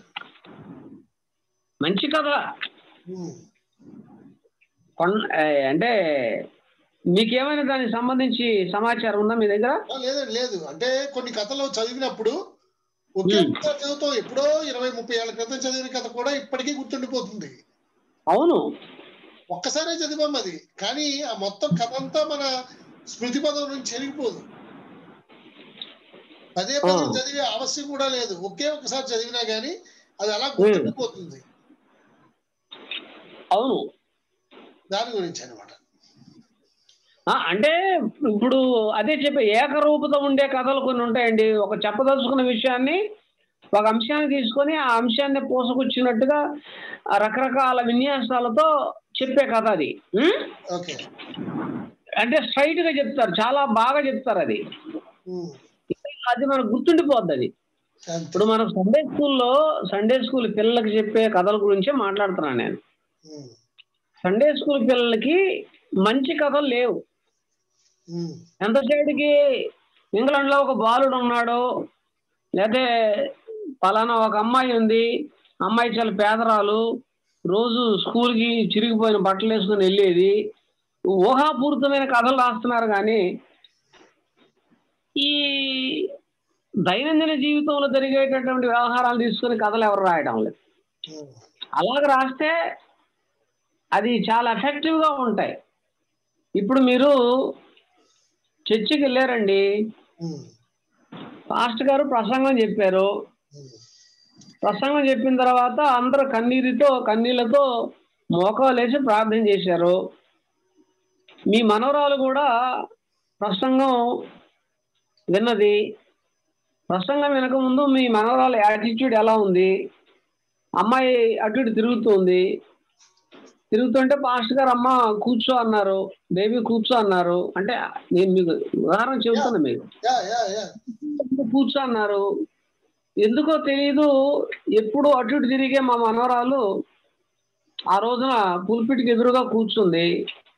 Speaker 7: మంచి కథ
Speaker 1: ఉమ్.
Speaker 7: కొన్- ఏ, అంటే మీకేమైనా దానికి సంబంధించి సమాచారం ఉందా మీ దగ్గర
Speaker 1: ఆ, లేదండి లేదు అంటే కొన్ని కథలు చదివినప్పుడు ఒకే
Speaker 7: ఉమ్.
Speaker 1: ఒక్కసారి చదువుతాం ఎప్పుడో ఇరవై ముప్పై ఏళ్ళ క్రితం చదివిన కథ కూడా ఇప్పటికీ గుర్తుండిపోతుంది
Speaker 7: అవును
Speaker 1: ఒక్కసారే చదివాం అది కానీ ఆ మొత్తం కథ అంతా మన స్మృతి పదం నుంచి చెరిగిపోదు పదే పదే
Speaker 7: ఆ.
Speaker 1: చదివే అవశ్యం కూడా లేదు ఒకే ఒక్కసారి చదివినా గానీ అది అలా గుర్తుండిపోతుంది
Speaker 7: అవును
Speaker 1: దాని గురించి అనమాట
Speaker 7: ఆ, అంటే ఇప్పుడు అదే చెప్పే ఏకరూపత ఉండే కథలు కొన్ని ఉంటాయండి ఒక చెప్పదలుచుకున్న విషయాన్ని ఒక అంశాన్ని తీసుకొని ఆ అంశాన్ని పోసకొచ్చినట్టుగా ఆ రకరకాల విన్యాసాలతో చెప్పే కథ అది ఉం?
Speaker 1: ఓకే
Speaker 7: అంటే స్ట్రైట్ గా చెప్తారు చాలా బాగా చెప్తారు అది అది మనకు గుర్తుండిపోద్ది అది ఇప్పుడు మనం సండే స్కూల్లో సండే స్కూల్ పిల్లలకి చెప్పే కథల గురించే మాట్లాడుతున్నాను నేను సండే స్కూల్ పిల్లలకి మంచి కథలు లేవు ఎంతసేపటికి ఇంగ్లాండ్ లో ఒక బాలుడు ఉన్నాడు లేకపోతే పలానా ఒక అమ్మాయి ఉంది అమ్మాయి చాలా పేదరాలు రోజు స్కూల్ కి చిరిగిపోయిన బట్టలు వేసుకుని వెళ్ళేది ఊహాపూరితమైన కథలు రాస్తున్నారు కానీ ఈ దైనందిన జీవితంలో జరిగేటటువంటి వ్యవహారాలు తీసుకుని కథలు ఎవరు రాయడం లేదు అలాగ రాస్తే అది చాలా ఎఫెక్టివ్ గా ఉంటాయి ఇప్పుడు మీరు చర్చికి వెళ్ళారండి పాస్టర్ గారు ప్రసంగం చెప్పారు ప్రసంగం చెప్పిన తర్వాత అందరూ కన్నీరుతో కన్నీళ్లతో మోకాలేసి ప్రార్థన చేశారు మీ మనవరాలు కూడా ప్రసంగం విన్నది ప్రసంగం వినక ముందు మీ మనవరాల యాటిట్యూడ్ ఎలా ఉంది అమ్మాయి అటు ఇటు తిరుగుతుంది తిరుగుతుంటే పాస్టర్ గారు అమ్మ కూర్చో అన్నారు బేబీ కూర్చో అన్నారు అంటే నేను మీకు ఉదాహరణ చెబుతున్నా మీకు
Speaker 1: యా యా యా
Speaker 7: కూర్చో అన్నారు ఎందుకో తెలియదు ఎప్పుడు అటు ఇటు తిరిగే మా మనవరాలు ఆ రోజున పుల్పిటికి ఎదురుగా కూర్చుంది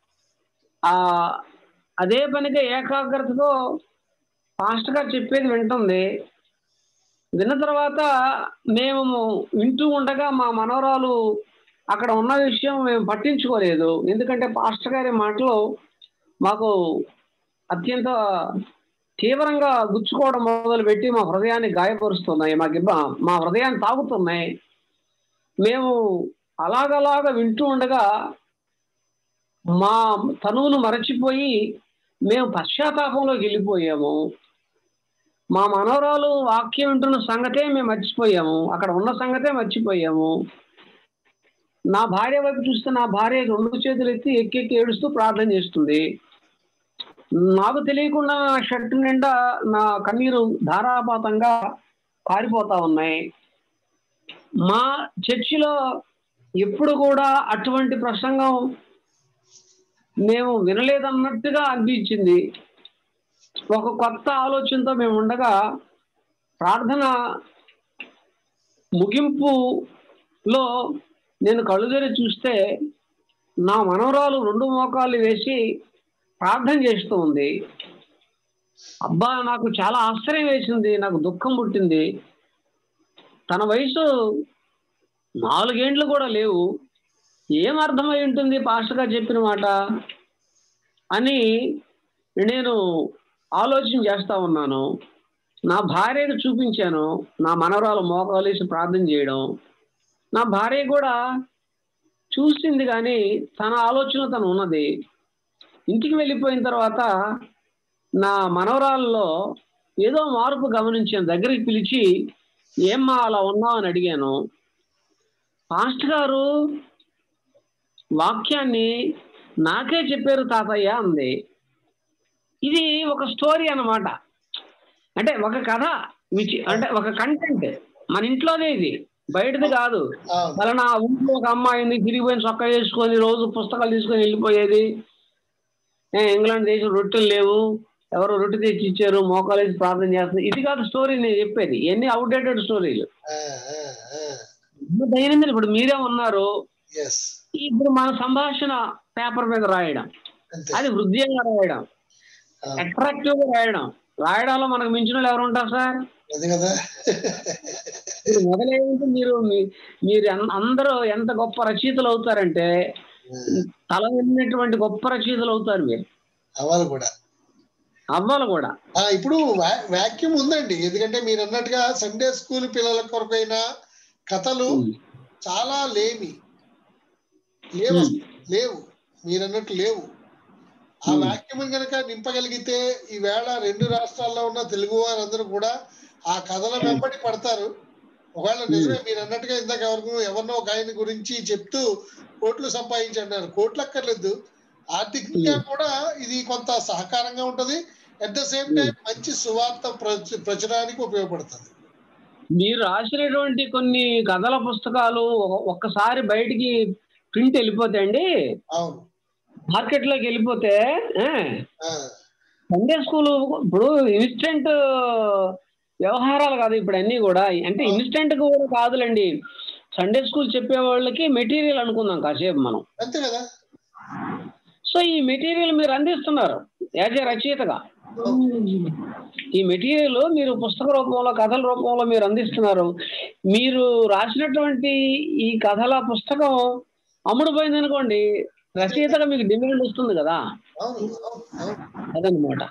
Speaker 7: ఆ అదే పనిగా ఏకాగ్రతతో పాస్టర్ గారు చెప్పేది వింటుంది విన్న తర్వాత మేము వింటూ ఉండగా మా మనవరాలు అక్కడ ఉన్న విషయం మేము పట్టించుకోలేదు ఎందుకంటే పాస్టర్ గారి మాటలు మాకు అత్యంత తీవ్రంగా గుచ్చుకోవడం మొదలు పెట్టి మా హృదయాన్ని గాయపరుస్తున్నాయి మాకు ఇబ్బ- మా హృదయాన్ని తాగుతున్నాయి మేము అలాగలాగ వింటూ ఉండగా మా తనువును మరచిపోయి మేము పశ్చాత్తాపంలోకి వెళ్ళిపోయాము మా మనవరాలు వాక్యం వింటున్న సంగతే మేము మర్చిపోయాము అక్కడ ఉన్న సంగతే మర్చిపోయాము నా భార్య వైపు చూస్తే నా భార్య రెండు చేతులు ఎత్తి ఎక్కెక్కి ఏడుస్తూ ప్రార్థన చేస్తుంది నాకు తెలియకుండా నా షర్టు నిండా నా కన్నీరు ధారాపాతంగా కారిపోతా ఉన్నాయి మా చర్చిలో ఎప్పుడు కూడా అటువంటి ప్రసంగం మేము వినలేదన్నట్టుగా అనిపించింది ఒక కొత్త ఆలోచనతో మేము ఉండగా ప్రార్థన ముగింపులో నేను కళ్ళు తెరిచి చూస్తే నా మనవరాలు రెండు మోకాళ్ళు వేసి ప్రార్థన చేస్తూ ఉంది అబ్బా నాకు చాలా ఆశ్చర్యం వేసింది నాకు దుఃఖం పుట్టింది తన వయసు నాలుగేండ్లు కూడా లేవు ఏం అర్థమై ఉంటుంది పాస్టర్ గారు చెప్పిన మాట అని నేను ఆలోచన చేస్తా ఉన్నాను నా భార్యకు చూపించాను నా మనవరాలు మోకాలేసి ప్రార్థన చేయడం నా భార్య కూడా చూసింది కానీ తన ఆలోచన తను ఉన్నది ఇంటికి వెళ్ళిపోయిన తర్వాత నా మనవరాల్లో ఏదో మార్పు గమనించాను దగ్గరికి పిలిచి ఏమ్మా అలా ఉన్నావు అని అడిగాను పాస్ట్ గారు వాక్యాన్ని నాకే చెప్పారు తాతయ్య అంది ఇది ఒక స్టోరీ అన్నమాట అంటే ఒక కథ విచి- అంటే ఒక కంటెంట్ మన ఇంట్లోనే ఇది బయటది కాదు
Speaker 1: అవును
Speaker 7: పలానా ఊళ్ళో ఒక అమ్మాయిని తిరిగిపోయిన చొక్కా వేసుకొని రోజు పుస్తకాలు తీసుకొని వెళ్ళిపోయేది ఏ, ఇంగ్లాండ్ దేశం రొట్టెలు లేవు ఎవరో రొట్టె తెచ్చి ఇచ్చారు మోకాలు వేసి ప్రార్థన చేస్తుంది ఇది కాదు స్టోరీ నేను చెప్పేది ఎన్ని అవుట్డేటెడ్ స్టోరీలు దైనందిన ఇప్పుడు మీరే ఉన్నారు
Speaker 1: ఎస్
Speaker 7: ఇప్పుడు మన సంభాషణ పేపర్ మీద రాయడం
Speaker 1: అంతే
Speaker 7: అది హృదయంగా రాయడం
Speaker 1: ఆ,
Speaker 7: అట్రాక్టివ్ గా రాయడం రాయడంలో మనకు మించిన వాళ్ళు ఎవరు ఉంటారు సార్
Speaker 1: అది కదా
Speaker 7: ఇప్పుడు మొదలైంది మీరు మీ- మీరు అన్- అందరూ ఎంత గొప్ప రచయితలు అవుతారంటే తల వెళ్ళినటువంటి గొప్ప రచయితలు అవుతారు మీరు
Speaker 1: అవ్వాలి కూడా
Speaker 7: అవ్వాలి కూడా
Speaker 1: ఆ, ఇప్పుడు వాక్యూమ్ ఉందండి ఎందుకంటే మీరు అన్నట్టుగా సండే స్కూల్ పిల్లల కొరకైనా కథలు చాలా లేమి లేవు
Speaker 7: Hmm.
Speaker 1: అసలు. లేవు మీరు అన్నట్టు లేవు ఆ
Speaker 7: Hmm.
Speaker 1: వాక్యూమ్ కనుక నింపగలిగితే ఈవేళ రెండు రాష్ట్రాల్లో ఉన్న తెలుగు వారందరూ కూడా ఆ కథల వెంబడి పడతారు ఒకవేళ నిజమే మీరు అన్నట్టుగా ఇందాక ఎవరికో ఎవరినో ఒక ఆయన గురించి చెప్తూ కోట్లు సంపాదించి అన్నారు కోట్లు అక్కర్లేదు ఆర్థికంగా కూడా ఇది కొంత సహకారంగా ఉంటది అట్ ద సేమ్ టైం మంచి సువార్త ప్రచ- ప్రచురానికి ఉపయోగపడుతుంది
Speaker 7: మీరు రాసినటువంటి కొన్ని కథల పుస్తకాలు ఒ- ఒక్కసారి బయటికి ప్రింట్ వెళ్ళిపోతాయండి
Speaker 1: అవును
Speaker 7: మార్కెట్ లోకి వెళ్ళిపోతే
Speaker 1: ఆ,
Speaker 7: సండే స్కూల్ ఇప్పుడు ఇన్స్టెంట్ వ్యవహారాలు కాదు ఇప్పుడు అన్ని కూడా అంటే ఇన్స్టెంట్ కూడా కాదులండి సండే స్కూల్ చెప్పే వాళ్ళకి మెటీరియల్ అనుకుందాం కాసేపు మనం
Speaker 1: అంతే కదా
Speaker 7: సో ఈ మెటీరియల్ మీరు అందిస్తున్నారు యాజ్ ఏ రచయితగా ఈ మెటీరియల్ మీరు పుస్తక రూపంలో కథల రూపంలో మీరు అందిస్తున్నారు మీరు రాసినటువంటి ఈ కథల పుస్తకం అమ్ముడుపోయింది అనుకోండి రచయితగా మీకు డిమాండ్ వస్తుంది కదా
Speaker 1: అవును అవును అవును
Speaker 7: అదనమాట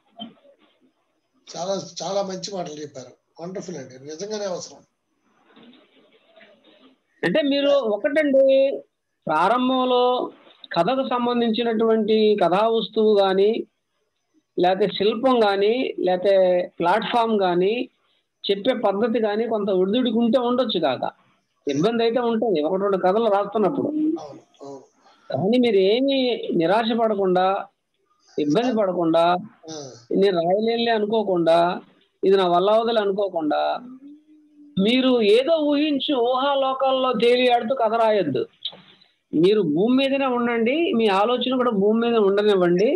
Speaker 1: చాలా చాలా మంచి మాటలు చెప్పారు వండర్ఫుల్ అండి నిజంగానే అవసరం
Speaker 7: అంటే మీరు ఒకటండి ప్రారంభంలో కథకు సంబంధించినటువంటి కథా వస్తువు కానీ లేకపోతే శిల్పం కానీ లేకపోతే ప్లాట్ఫామ్ కానీ చెప్పే పద్ధతి కానీ కొంత ఒడిదుడికి ఉంటే ఉండొచ్చు కాక ఇబ్బంది అయితే ఉంటుంది ఒకటి రెండు కథలు రాస్తున్నప్పుడు
Speaker 1: అవును అవును
Speaker 7: కానీ మీరు ఏమీ నిరాశ పడకుండా ఇబ్బంది పడకుండా
Speaker 1: ఆ,
Speaker 7: నేను రాయలేనులే అనుకోకుండా ఇది నా వల్ల అవదలే అనుకోకుండా మీరు ఏదో ఊహించి ఊహాలోకాల్లో తేలియాడుతూ కథ రాయొద్దు మీరు భూమి మీదనే ఉండండి మీ ఆలోచన కూడా భూమి మీద ఉండనివ్వండి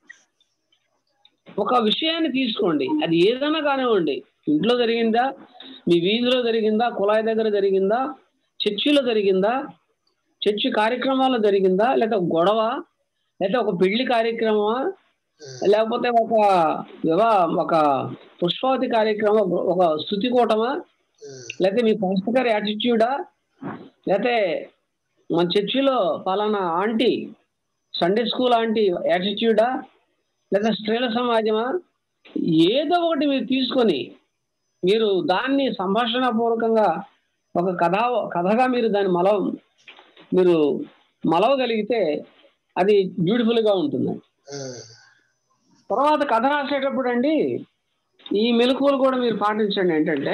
Speaker 7: ఒక విషయాన్ని తీసుకోండి అది ఏదైనా కానివ్వండి ఇంట్లో జరిగిందా మీ వీధిలో జరిగిందా కుళాయి దగ్గర జరిగిందా చర్చిలో జరిగిందా చర్చి కార్యక్రమాల్లో జరిగిందా లేదా ఒక గొడవ లేదా ఒక పెళ్లి కార్యక్రమమా లేకపోతే ఒక వివా ఒక పుష్పావతి కార్యక్రమం ఒక స్థుతి కూటమా లేకపోతే మీ పాస్టర్ గారి యాటిట్యూడా లేకపోతే మన చర్చిలో పలానా ఆంటీ సండే స్కూల్ ఆంటీ యాటిట్యూడా లేదా స్త్రీల సమాజమా ఏదో ఒకటి మీరు తీసుకొని మీరు దాన్ని సంభాషణ పూర్వకంగా ఒక కథ కథగా మీరు దాన్ని మలవ మీరు మలవగలిగితే అది బ్యూటిఫుల్ గా ఉంటుంది
Speaker 1: ఆ,
Speaker 7: తర్వాత కథ రాసేటప్పుడు అండి ఈ మెలకువలు కూడా మీరు పాటించండి ఏంటంటే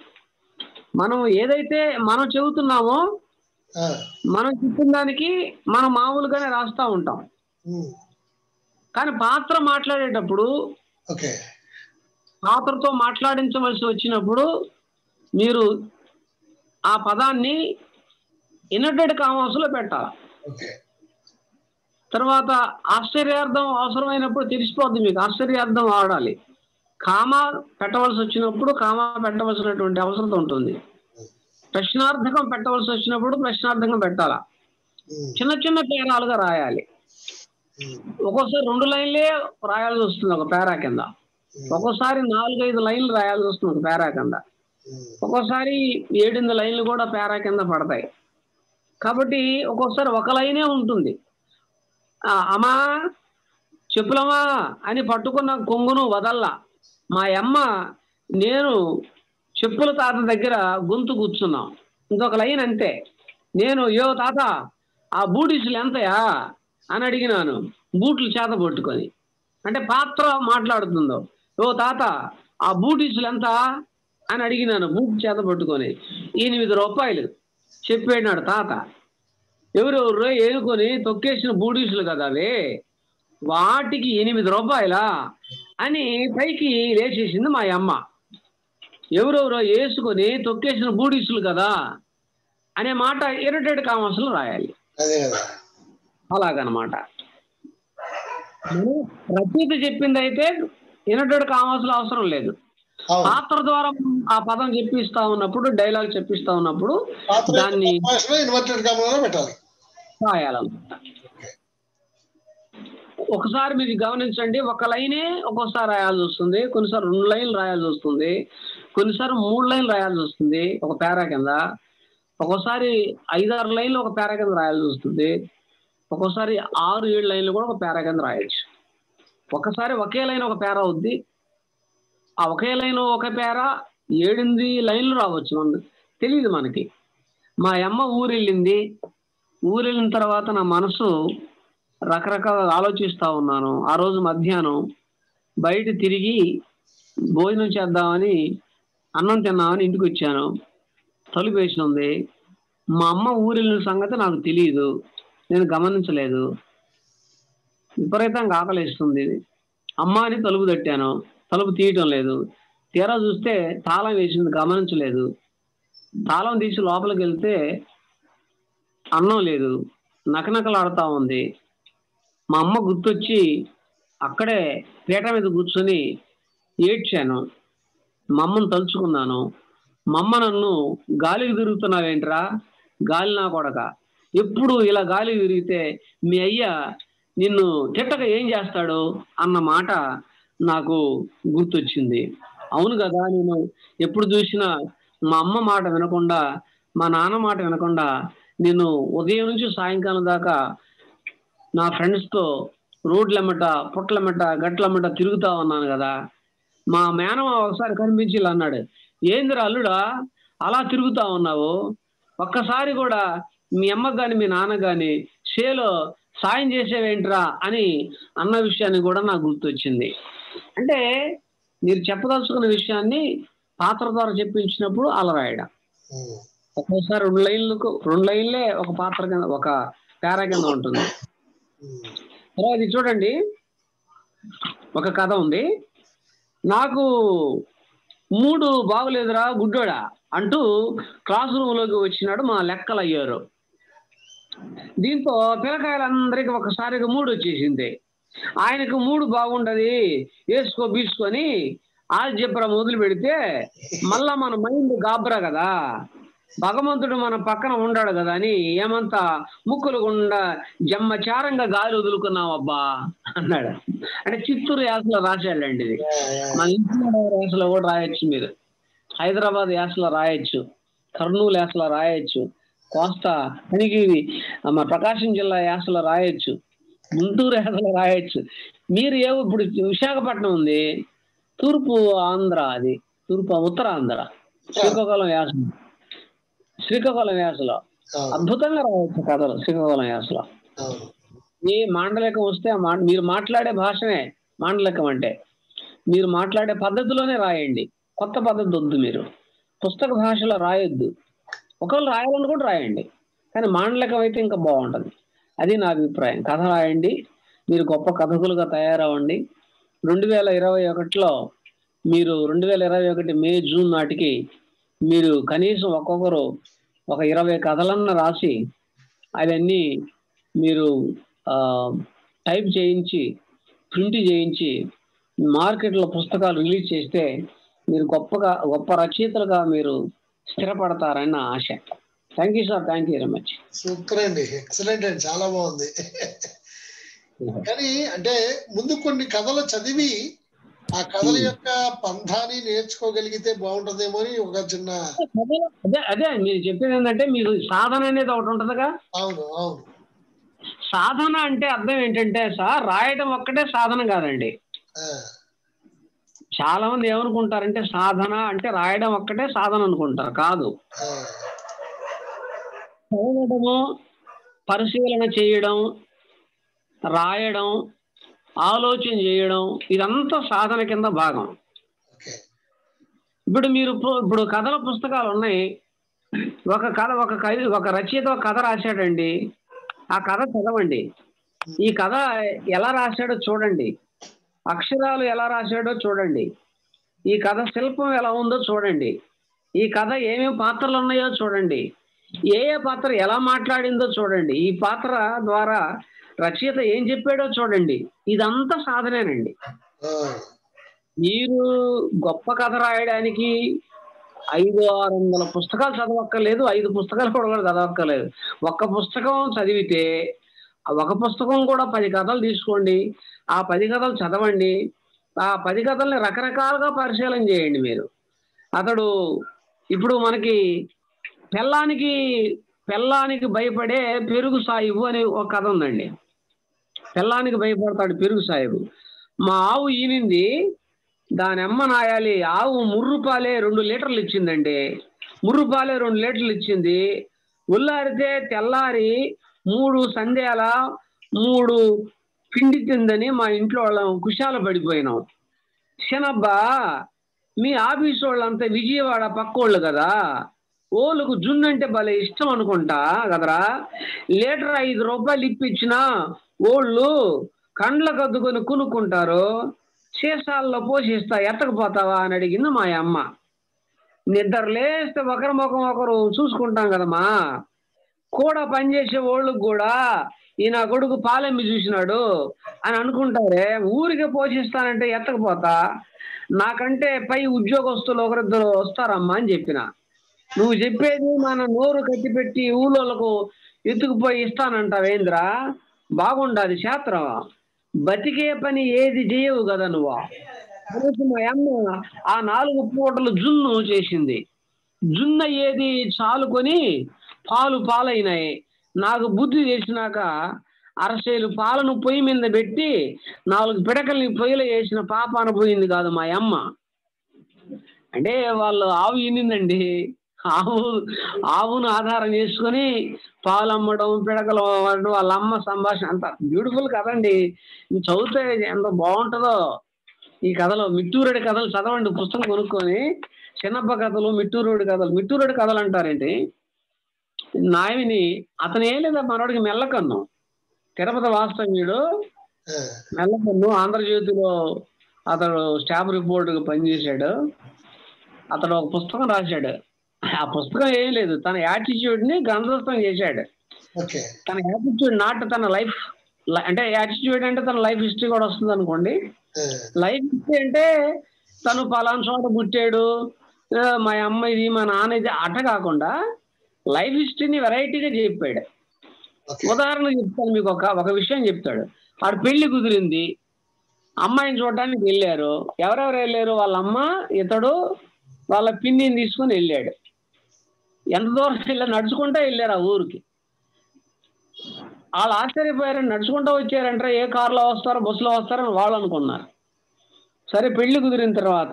Speaker 7: మనం ఏదైతే మనం చెబుతున్నామో
Speaker 1: ఆ,
Speaker 7: మనం చెప్పిన దానికి మనం మామూలుగానే రాస్తా ఉంటాం
Speaker 1: ఉమ్,
Speaker 7: కానీ పాత్ర మాట్లాడేటప్పుడు
Speaker 1: ఓకే
Speaker 7: పాత్రతో మాట్లాడించవలసి వచ్చినప్పుడు మీరు ఆ పదాన్ని ఇన్నటెడ్ కామాసులో పెట్టాలి
Speaker 1: ఓకే
Speaker 7: తర్వాత ఆశ్చర్యార్థం అవసరమైనప్పుడు తెలిసిపోద్ది మీకు ఆశ్చర్యార్థం వాడాలి కామా పెట్టవలసి వచ్చినప్పుడు కామా పెట్టవలసినటువంటి అవసరం ఉంటుంది ప్రశ్నార్థకం పెట్టవలసి వచ్చినప్పుడు ప్రశ్నార్థకం పెట్టాలా
Speaker 1: ఉమ్,
Speaker 7: చిన్న చిన్న పేరాలుగా రాయాలి
Speaker 1: ఉమ్,
Speaker 7: ఒక్కోసారి రెండు లైన్లే రాయాల్సి వస్తుంది ఒక పేరా కింద
Speaker 1: ఉమ్,
Speaker 7: ఒక్కోసారి నాలుగైదు లైన్లు రాయాల్సి వస్తుంది ఒక పేరా కింద
Speaker 1: ఉమ్,
Speaker 7: ఒక్కోసారి ఏడెనిమిది లైన్లు కూడా పేరా కింద పడతాయి కాబట్టి ఒక్కోసారి ఒక లైనే ఉంటుంది ఆ, అమ్మా చెప్పులమ్మా అని పట్టుకున్న కొంగును వదల్లా మా అమ్మ నేను చెప్పుల తాత దగ్గర గొంతు కూర్చున్నాం ఇంకొక లైన్ అంతే నేను యో తాత ఆ బూటీసులు ఎంతయా అని అడిగినాను బూట్లు చేత పట్టుకొని అంటే పాత్ర మాట్లాడుతుందో ఓ తాత ఆ బూటీసులు ఎంత అని అడిగినాను బూట్ చేత పట్టుకొని ఎనిమిది రూపాయలు చెప్పాడు తాత ఎవరెవరో ఏనుకొని తొక్కేసిన బూడీసులు కదా అవి వాటికి ఎనిమిది రూపాయలా అని పైకి లేచేసింది మా అమ్మ ఎవరెవరో వేసుకొని తొక్కేసిన బూడీసులు కదా అనే మాట ఇరటెడ్ కామర్స్లో రాయాలి
Speaker 1: అదే కదా
Speaker 7: అలాగనమాట మనం రచయిత చెప్పింది అయితే ఇనటెడ్ కామర్స్లో అవసరం లేదు
Speaker 1: అవును
Speaker 7: పాత్ర ద్వారా మనం ఆ పదం చెప్పిస్తా ఉన్నప్పుడు డైలాగ్ చెప్పిస్తా ఉన్నప్పుడు
Speaker 1: పాత్ర
Speaker 7: దాన్ని
Speaker 1: భాషలో ఇన్వర్టెడ్ కామలో పెట్టాలి
Speaker 7: రాయాలన్నమాట ఒకసారి మీరు గమనించండి ఒక లైనే ఒక్కోసారి రాయాల్సి వస్తుంది కొన్నిసార్లు రెండు లైన్లు రాయాల్సి వస్తుంది కొన్నిసార్లు మూడు లైన్లు రాయాల్సి వస్తుంది ఒక పేరా కింద ఒక్కోసారి ఐదారు లైన్లు ఒక పేరా కింద రాయాల్సి వస్తుంది ఒక్కోసారి ఆరు ఏడు లైన్లు కూడా ఒక పేరా కింద రాయొచ్చు ఒకసారి ఒకే లైన్ ఒక పేరా అవుద్ది ఆ ఒకే లైన్ ఒక పేరా ఏడెనిమిది లైన్లు రావచ్చు మన తెలియదు మనకి మా అమ్మ ఊరు వెళ్ళింది ఊరు వెళ్ళిన తర్వాత నా మనసు రకరకాలుగా ఆలోచిస్తా ఉన్నాను ఆ రోజు మధ్యాహ్నం బయట తిరిగి భోజనం చేద్దామని అన్నం తిన్నామని ఇంటికి వచ్చాను తలుపు వేసి ఉంది మా అమ్మ ఊరు వెళ్ళిన సంగతి నాకు తెలియదు నేను గమనించలేదు విపరీతంగా ఆకలిస్తుంది అమ్మ అని తలుపు తట్టాను తలుపు తీయటం లేదు తీరా చూస్తే తాళం వేసింది గమనించలేదు తాళం తీసి లోపలికి వెళ్తే అన్నం లేదు నకనకలాడుతా ఉంది మా అమ్మ గుర్తొచ్చి అక్కడే పీట మీద కూర్చొని ఏడ్చాను మా అమ్మను తలుచుకున్నాను మా అమ్మ నన్ను గాలికి తిరుగుతున్నావేంట్రా గాలి నా కొడక ఎప్పుడు ఇలా గాలికి తిరిగితే మీ అయ్య నిన్ను తిట్టక ఏం చేస్తాడు అన్న మాట నాకు గుర్తొచ్చింది అవును కదా నేను ఎప్పుడు చూసినా మా అమ్మ మాట వినకుండా మా నాన్న మాట వినకుండా నేను ఉదయం నుంచి సాయంకాలం దాకా నా ఫ్రెండ్స్తో రోడ్లెమ్మట పుట్లెమ్మట గట్లెమ్మట తిరుగుతా ఉన్నాను కదా మా మేనమా ఒకసారి కనిపించి ఇలా అన్నాడు ఏందిరా అల్లుడా అలా తిరుగుతా ఉన్నావు ఒక్కసారి కూడా మీ అమ్మకు కానీ మీ నాన్న కానీ షేలో సాయం చేసేవేంట్రా అని అన్న విషయాన్ని కూడా నాకు గుర్తొచ్చింది అంటే మీరు చెప్పదలుచుకున్న విషయాన్ని పాత్ర ద్వారా చెప్పించినప్పుడు అలా రాయడం
Speaker 1: ఉమ్.
Speaker 7: ఒక్కోసారి రెండు లైన్లకు రెండు లైన్లే ఒక పాత్ర కింద ఒక పేరా కింద ఉంటుంది
Speaker 1: ఉమ్.
Speaker 7: తర్వాత ఇది చూడండి ఒక కథ ఉంది నాకు మూడు బాగులేదురా గుడ్డోడా అంటూ క్లాస్ రూమ్ లోకి వచ్చినాడు మా లెక్కలు అయ్యారు దీంతో పిల్లకాయలందరికీ ఒకసారిగా మూడు వచ్చేసింది ఆయనకు మూడు బాగుండదు వేసుకో బీసుకొని ఆల్జబ్రా మొదలు పెడితే మళ్ళా మన మైండ్ గాబరా కదా భగవంతుడు మన పక్కన ఉన్నాడు కదా అని ఏమంతా ముక్కులు గుండా జమ్మచారంగా గాలి వదులుకున్నాం అబ్బా అన్నాడు అంటే చిత్తూరు యాసలో రాశాడండి ఇది మన ఇంట్లో యాసలో కూడా రాయొచ్చు మీరు హైదరాబాద్ యాసలో రాయొచ్చు కర్నూలు యాసలో రాయొచ్చు కోస్తా కనిగిరి మన ప్రకాశం జిల్లా యాసలో రాయొచ్చు గుంటూరు యాసలో రాయొచ్చు మీరు ఏ ఇప్పుడు విశాఖపట్నం ఉంది తూర్పు ఆంధ్ర అది తూర్పు ఉత్తరాంధ్ర శ్రీకాకుళం యాస శ్రీకాకుళం యాసలో
Speaker 1: అవును
Speaker 7: అద్భుతంగా రాయొచ్చు కథలు శ్రీకాకుళం యాసలో
Speaker 1: అవును
Speaker 7: ఏ మాండలికం వస్తే ఆ మా- మీరు మాట్లాడే భాషనే మాండలికం అంటే మీరు మాట్లాడే పద్ధతిలోనే రాయండి కొత్త పద్ధతి వద్దు మీరు పుస్తక భాషలో రాయొద్దు ఒకవేళ రాయాలని కూడా రాయండి కానీ మాండలికం అయితే ఇంకా బాగుంటుంది అది నా అభిప్రాయం కథ రాయండి మీరు గొప్ప కథకులుగా తయారవ్వండి రెండు వేల ఇరవై ఒకటిలో మీరు రెండు వేల ఇరవై ఒకటి మే జూన్ నాటికి మీరు కనీసం ఒక్కొక్కరు ఒక ఇరవై కథలన్న రాసి అవన్నీ మీరు ఆ, టైప్ చేయించి ప్రింట్ చేయించి మార్కెట్లో పుస్తకాలు రిలీజ్ చేస్తే మీరు గొప్పగా గొప్ప రచయితలుగా మీరు స్థిరపడతారని నా ఆశ thank you sir thank you very much
Speaker 1: super అండి ఎక్సలెంట్ అండి చాలా బాగుంది కానీ అంటే ముందు కొన్ని కథలు చదివి ఆ కథల యొక్క పంథాన్ని నేర్చుకోగలిగితే బాగుంటుందేమో అని ఒక చిన్న
Speaker 7: అదే అదే మీరు చెప్పేది ఏంటంటే మీకు సాధన అనేది ఒకటి ఉంటుందిగా
Speaker 1: అవును అవును
Speaker 7: సాధన అంటే అర్థం ఏంటంటే సార్ రాయడం ఒక్కటే సాధన కాదండి
Speaker 1: ఆ,
Speaker 7: చాలా మంది ఏమనుకుంటారంటే సాధన అంటే రాయడం ఒక్కటే సాధన అనుకుంటారు కాదు
Speaker 1: ఆ,
Speaker 7: చదవడము పరిశీలన చేయడం రాయడం ఆలోచన చేయడం ఇదంతా సాధన కింద భాగం
Speaker 1: ఓకే
Speaker 7: ఇప్పుడు మీరు పు- ఇప్పుడు కథల పుస్తకాలు ఉన్నాయి ఒక కథ ఒక కవి ఒక రచయిత ఒక కథ రాశాడండి ఆ కథ చదవండి ఈ కథ ఎలా రాశాడో చూడండి అక్షరాలు ఎలా రాశాడో చూడండి ఈ కథ శిల్పం ఎలా ఉందో చూడండి ఈ కథ ఏమేమి పాత్రలు ఉన్నాయో చూడండి ఏ ఏ పాత్ర ఎలా మాట్లాడిందో చూడండి ఈ పాత్ర ద్వారా రచయిత ఏం చెప్పాడో చూడండి ఇదంతా సాధనేనండి
Speaker 1: ఆ,
Speaker 7: మీరు గొప్ప కథ రాయడానికి ఐదు ఆరు వందల పుస్తకాలు చదవక్కర్లేదు ఐదు పుస్తకాలు కూడా కూడా చదవక్కర్లేదు ఒక్క పుస్తకం చదివితే ఆ ఒక పుస్తకం కూడా పది కథలు తీసుకోండి ఆ పది కథలు చదవండి ఆ పది కథల్ని రకరకాలుగా పరిశీలన చేయండి మీరు అతడు ఇప్పుడు మనకి పెళ్ళానికి పెళ్ళానికి భయపడే పెరుగు సాయిబు అనే ఒక కథ ఉందండి పెళ్ళానికి భయపడతాడు పెరుగు సాయిబు మా ఆవు ఈనింది దాని అమ్మ నాయాలి ఆవు ముర్రు పాలే రెండు లీటర్లు ఇచ్చిందండి ముర్రు పాలే రెండు లీటర్లు ఇచ్చింది ఉల్లారితే తెల్లారి మూడు సంధ్యాల మూడు పిండి తిందని మా ఇంట్లో వాళ్ళం కుశాల పడిపోయినాం శనబ్బా మీ ఆఫీస్ వాళ్ళంతా విజయవాడ పక్కోళ్ళు కదా ఓళ్ళకు జున్ను అంటే భలే ఇష్టం అనుకుంటా కదరా లీటర్ ఐదు రూపాయలు ఇప్పించినా ఓళ్ళు కండ్లకు అద్దుకొని కొనుక్కుంటారు సీసాల్లో పోషిస్తా ఎత్తకపోతావా అని అడిగింది మా అమ్మ నిద్ర లేస్తే ఒకరి ముఖం ఒకరు చూసుకుంటాం కదమ్మా కూడా పనిచేసే వాళ్ళకు కూడా ఈ నా కొడుకు పాలెమ్మి చూసినాడు అని అనుకుంటారే ఊరికే పోషిస్తానంటే ఎత్తకపోతా నాకంటే పై ఉద్యోగస్తులు ఒకరిద్దరు వస్తారమ్మా అని చెప్పిన నువ్వు చెప్పేది మన నోరు కట్టిపెట్టి ఊళ్ళోళ్ళకు ఎత్తుకుపోయి ఇస్తానంటావేంద్రా బాగుండాది శాస్త్రం బతికే పని ఏది చేయవు కదా నువ్వు అనేసి మా అమ్మ ఆ నాలుగు పూటలు జున్ను చేసింది జున్ను ఏది చాలుకొని పాలు పాలైనాయి నాకు బుద్ధి చేసినాక అరసేలు పాలను పొయ్యి మీద పెట్టి నాలుగు పిడకల్ని పొయ్యిలో వేసిన పాపాన పోయింది కాదు మా అమ్మ అంటే వాళ్ళు ఆవు ఈనిందండి ఆవు ఆవును ఆధారం చేసుకొని పాలు అమ్మడం పిడకలు అమ్మడం వాళ్ళ అమ్మ సంభాషణ అంత బ్యూటిఫుల్ కదండి ఇది చదివితే ఎంత బాగుంటుందో ఈ కథలు మిట్టూరుడి కథలు చదవండి పుస్తకం కొనుక్కొని చిన్నప్ప కథలు మిట్టూరుడి కథలు మిట్టూరుడి కథలు అంటారేంటి నాయని అతను ఏం లేదా మనోడికి మెల్లకన్ను తిరుపతి వాస్తవ్యుడు
Speaker 1: ఆ,
Speaker 7: మెల్లకన్ను ఆంధ్రజ్యోతిలో అతడు స్టాఫ్ రిపోర్ట్గా పనిచేశాడు అతడు ఒక పుస్తకం రాశాడు ఆ పుస్తకం ఏం లేదు తన యాటిట్యూడ్ ని గ్రంథస్థం చేశాడు
Speaker 1: ఓకే
Speaker 7: తన యాటిట్యూడ్ నాట్ తన లైఫ్ అంటే యాటిట్యూడ్ అంటే తన లైఫ్ హిస్టరీ కూడా వస్తుంది అనుకోండి
Speaker 1: ఆ,
Speaker 7: లైఫ్ హిస్టరీ అంటే తను పలానా చోట పుట్టాడు ఆ, మా అమ్మ ఇది మా నాన్న ఇది అట కాకుండా లైఫ్ హిస్టరీని వెరైటీగా చెప్పాడు
Speaker 1: ఓకే
Speaker 7: ఉదాహరణ చెప్తాను మీకు ఒక ఒక విషయం చెప్తాడు ఆడు పెళ్లి కుదిరింది అమ్మాయిని చూడడానికి వెళ్ళారు ఎవరెవరు వెళ్ళారు వాళ్ళ అమ్మ ఇతడు వాళ్ళ పిన్నిని తీసుకొని వెళ్ళాడు ఎంత దూరం వెళ్ళారు నడుచుకుంటూ వెళ్ళారు ఆ ఊరికి వాళ్ళు ఆశ్చర్యపోయారు నడుచుకుంటూ వచ్చారంటే ఏ కారులో వస్తారో బస్సులో వస్తారో వాళ్ళు అనుకున్నారు సరే పెళ్లి కుదిరిన తర్వాత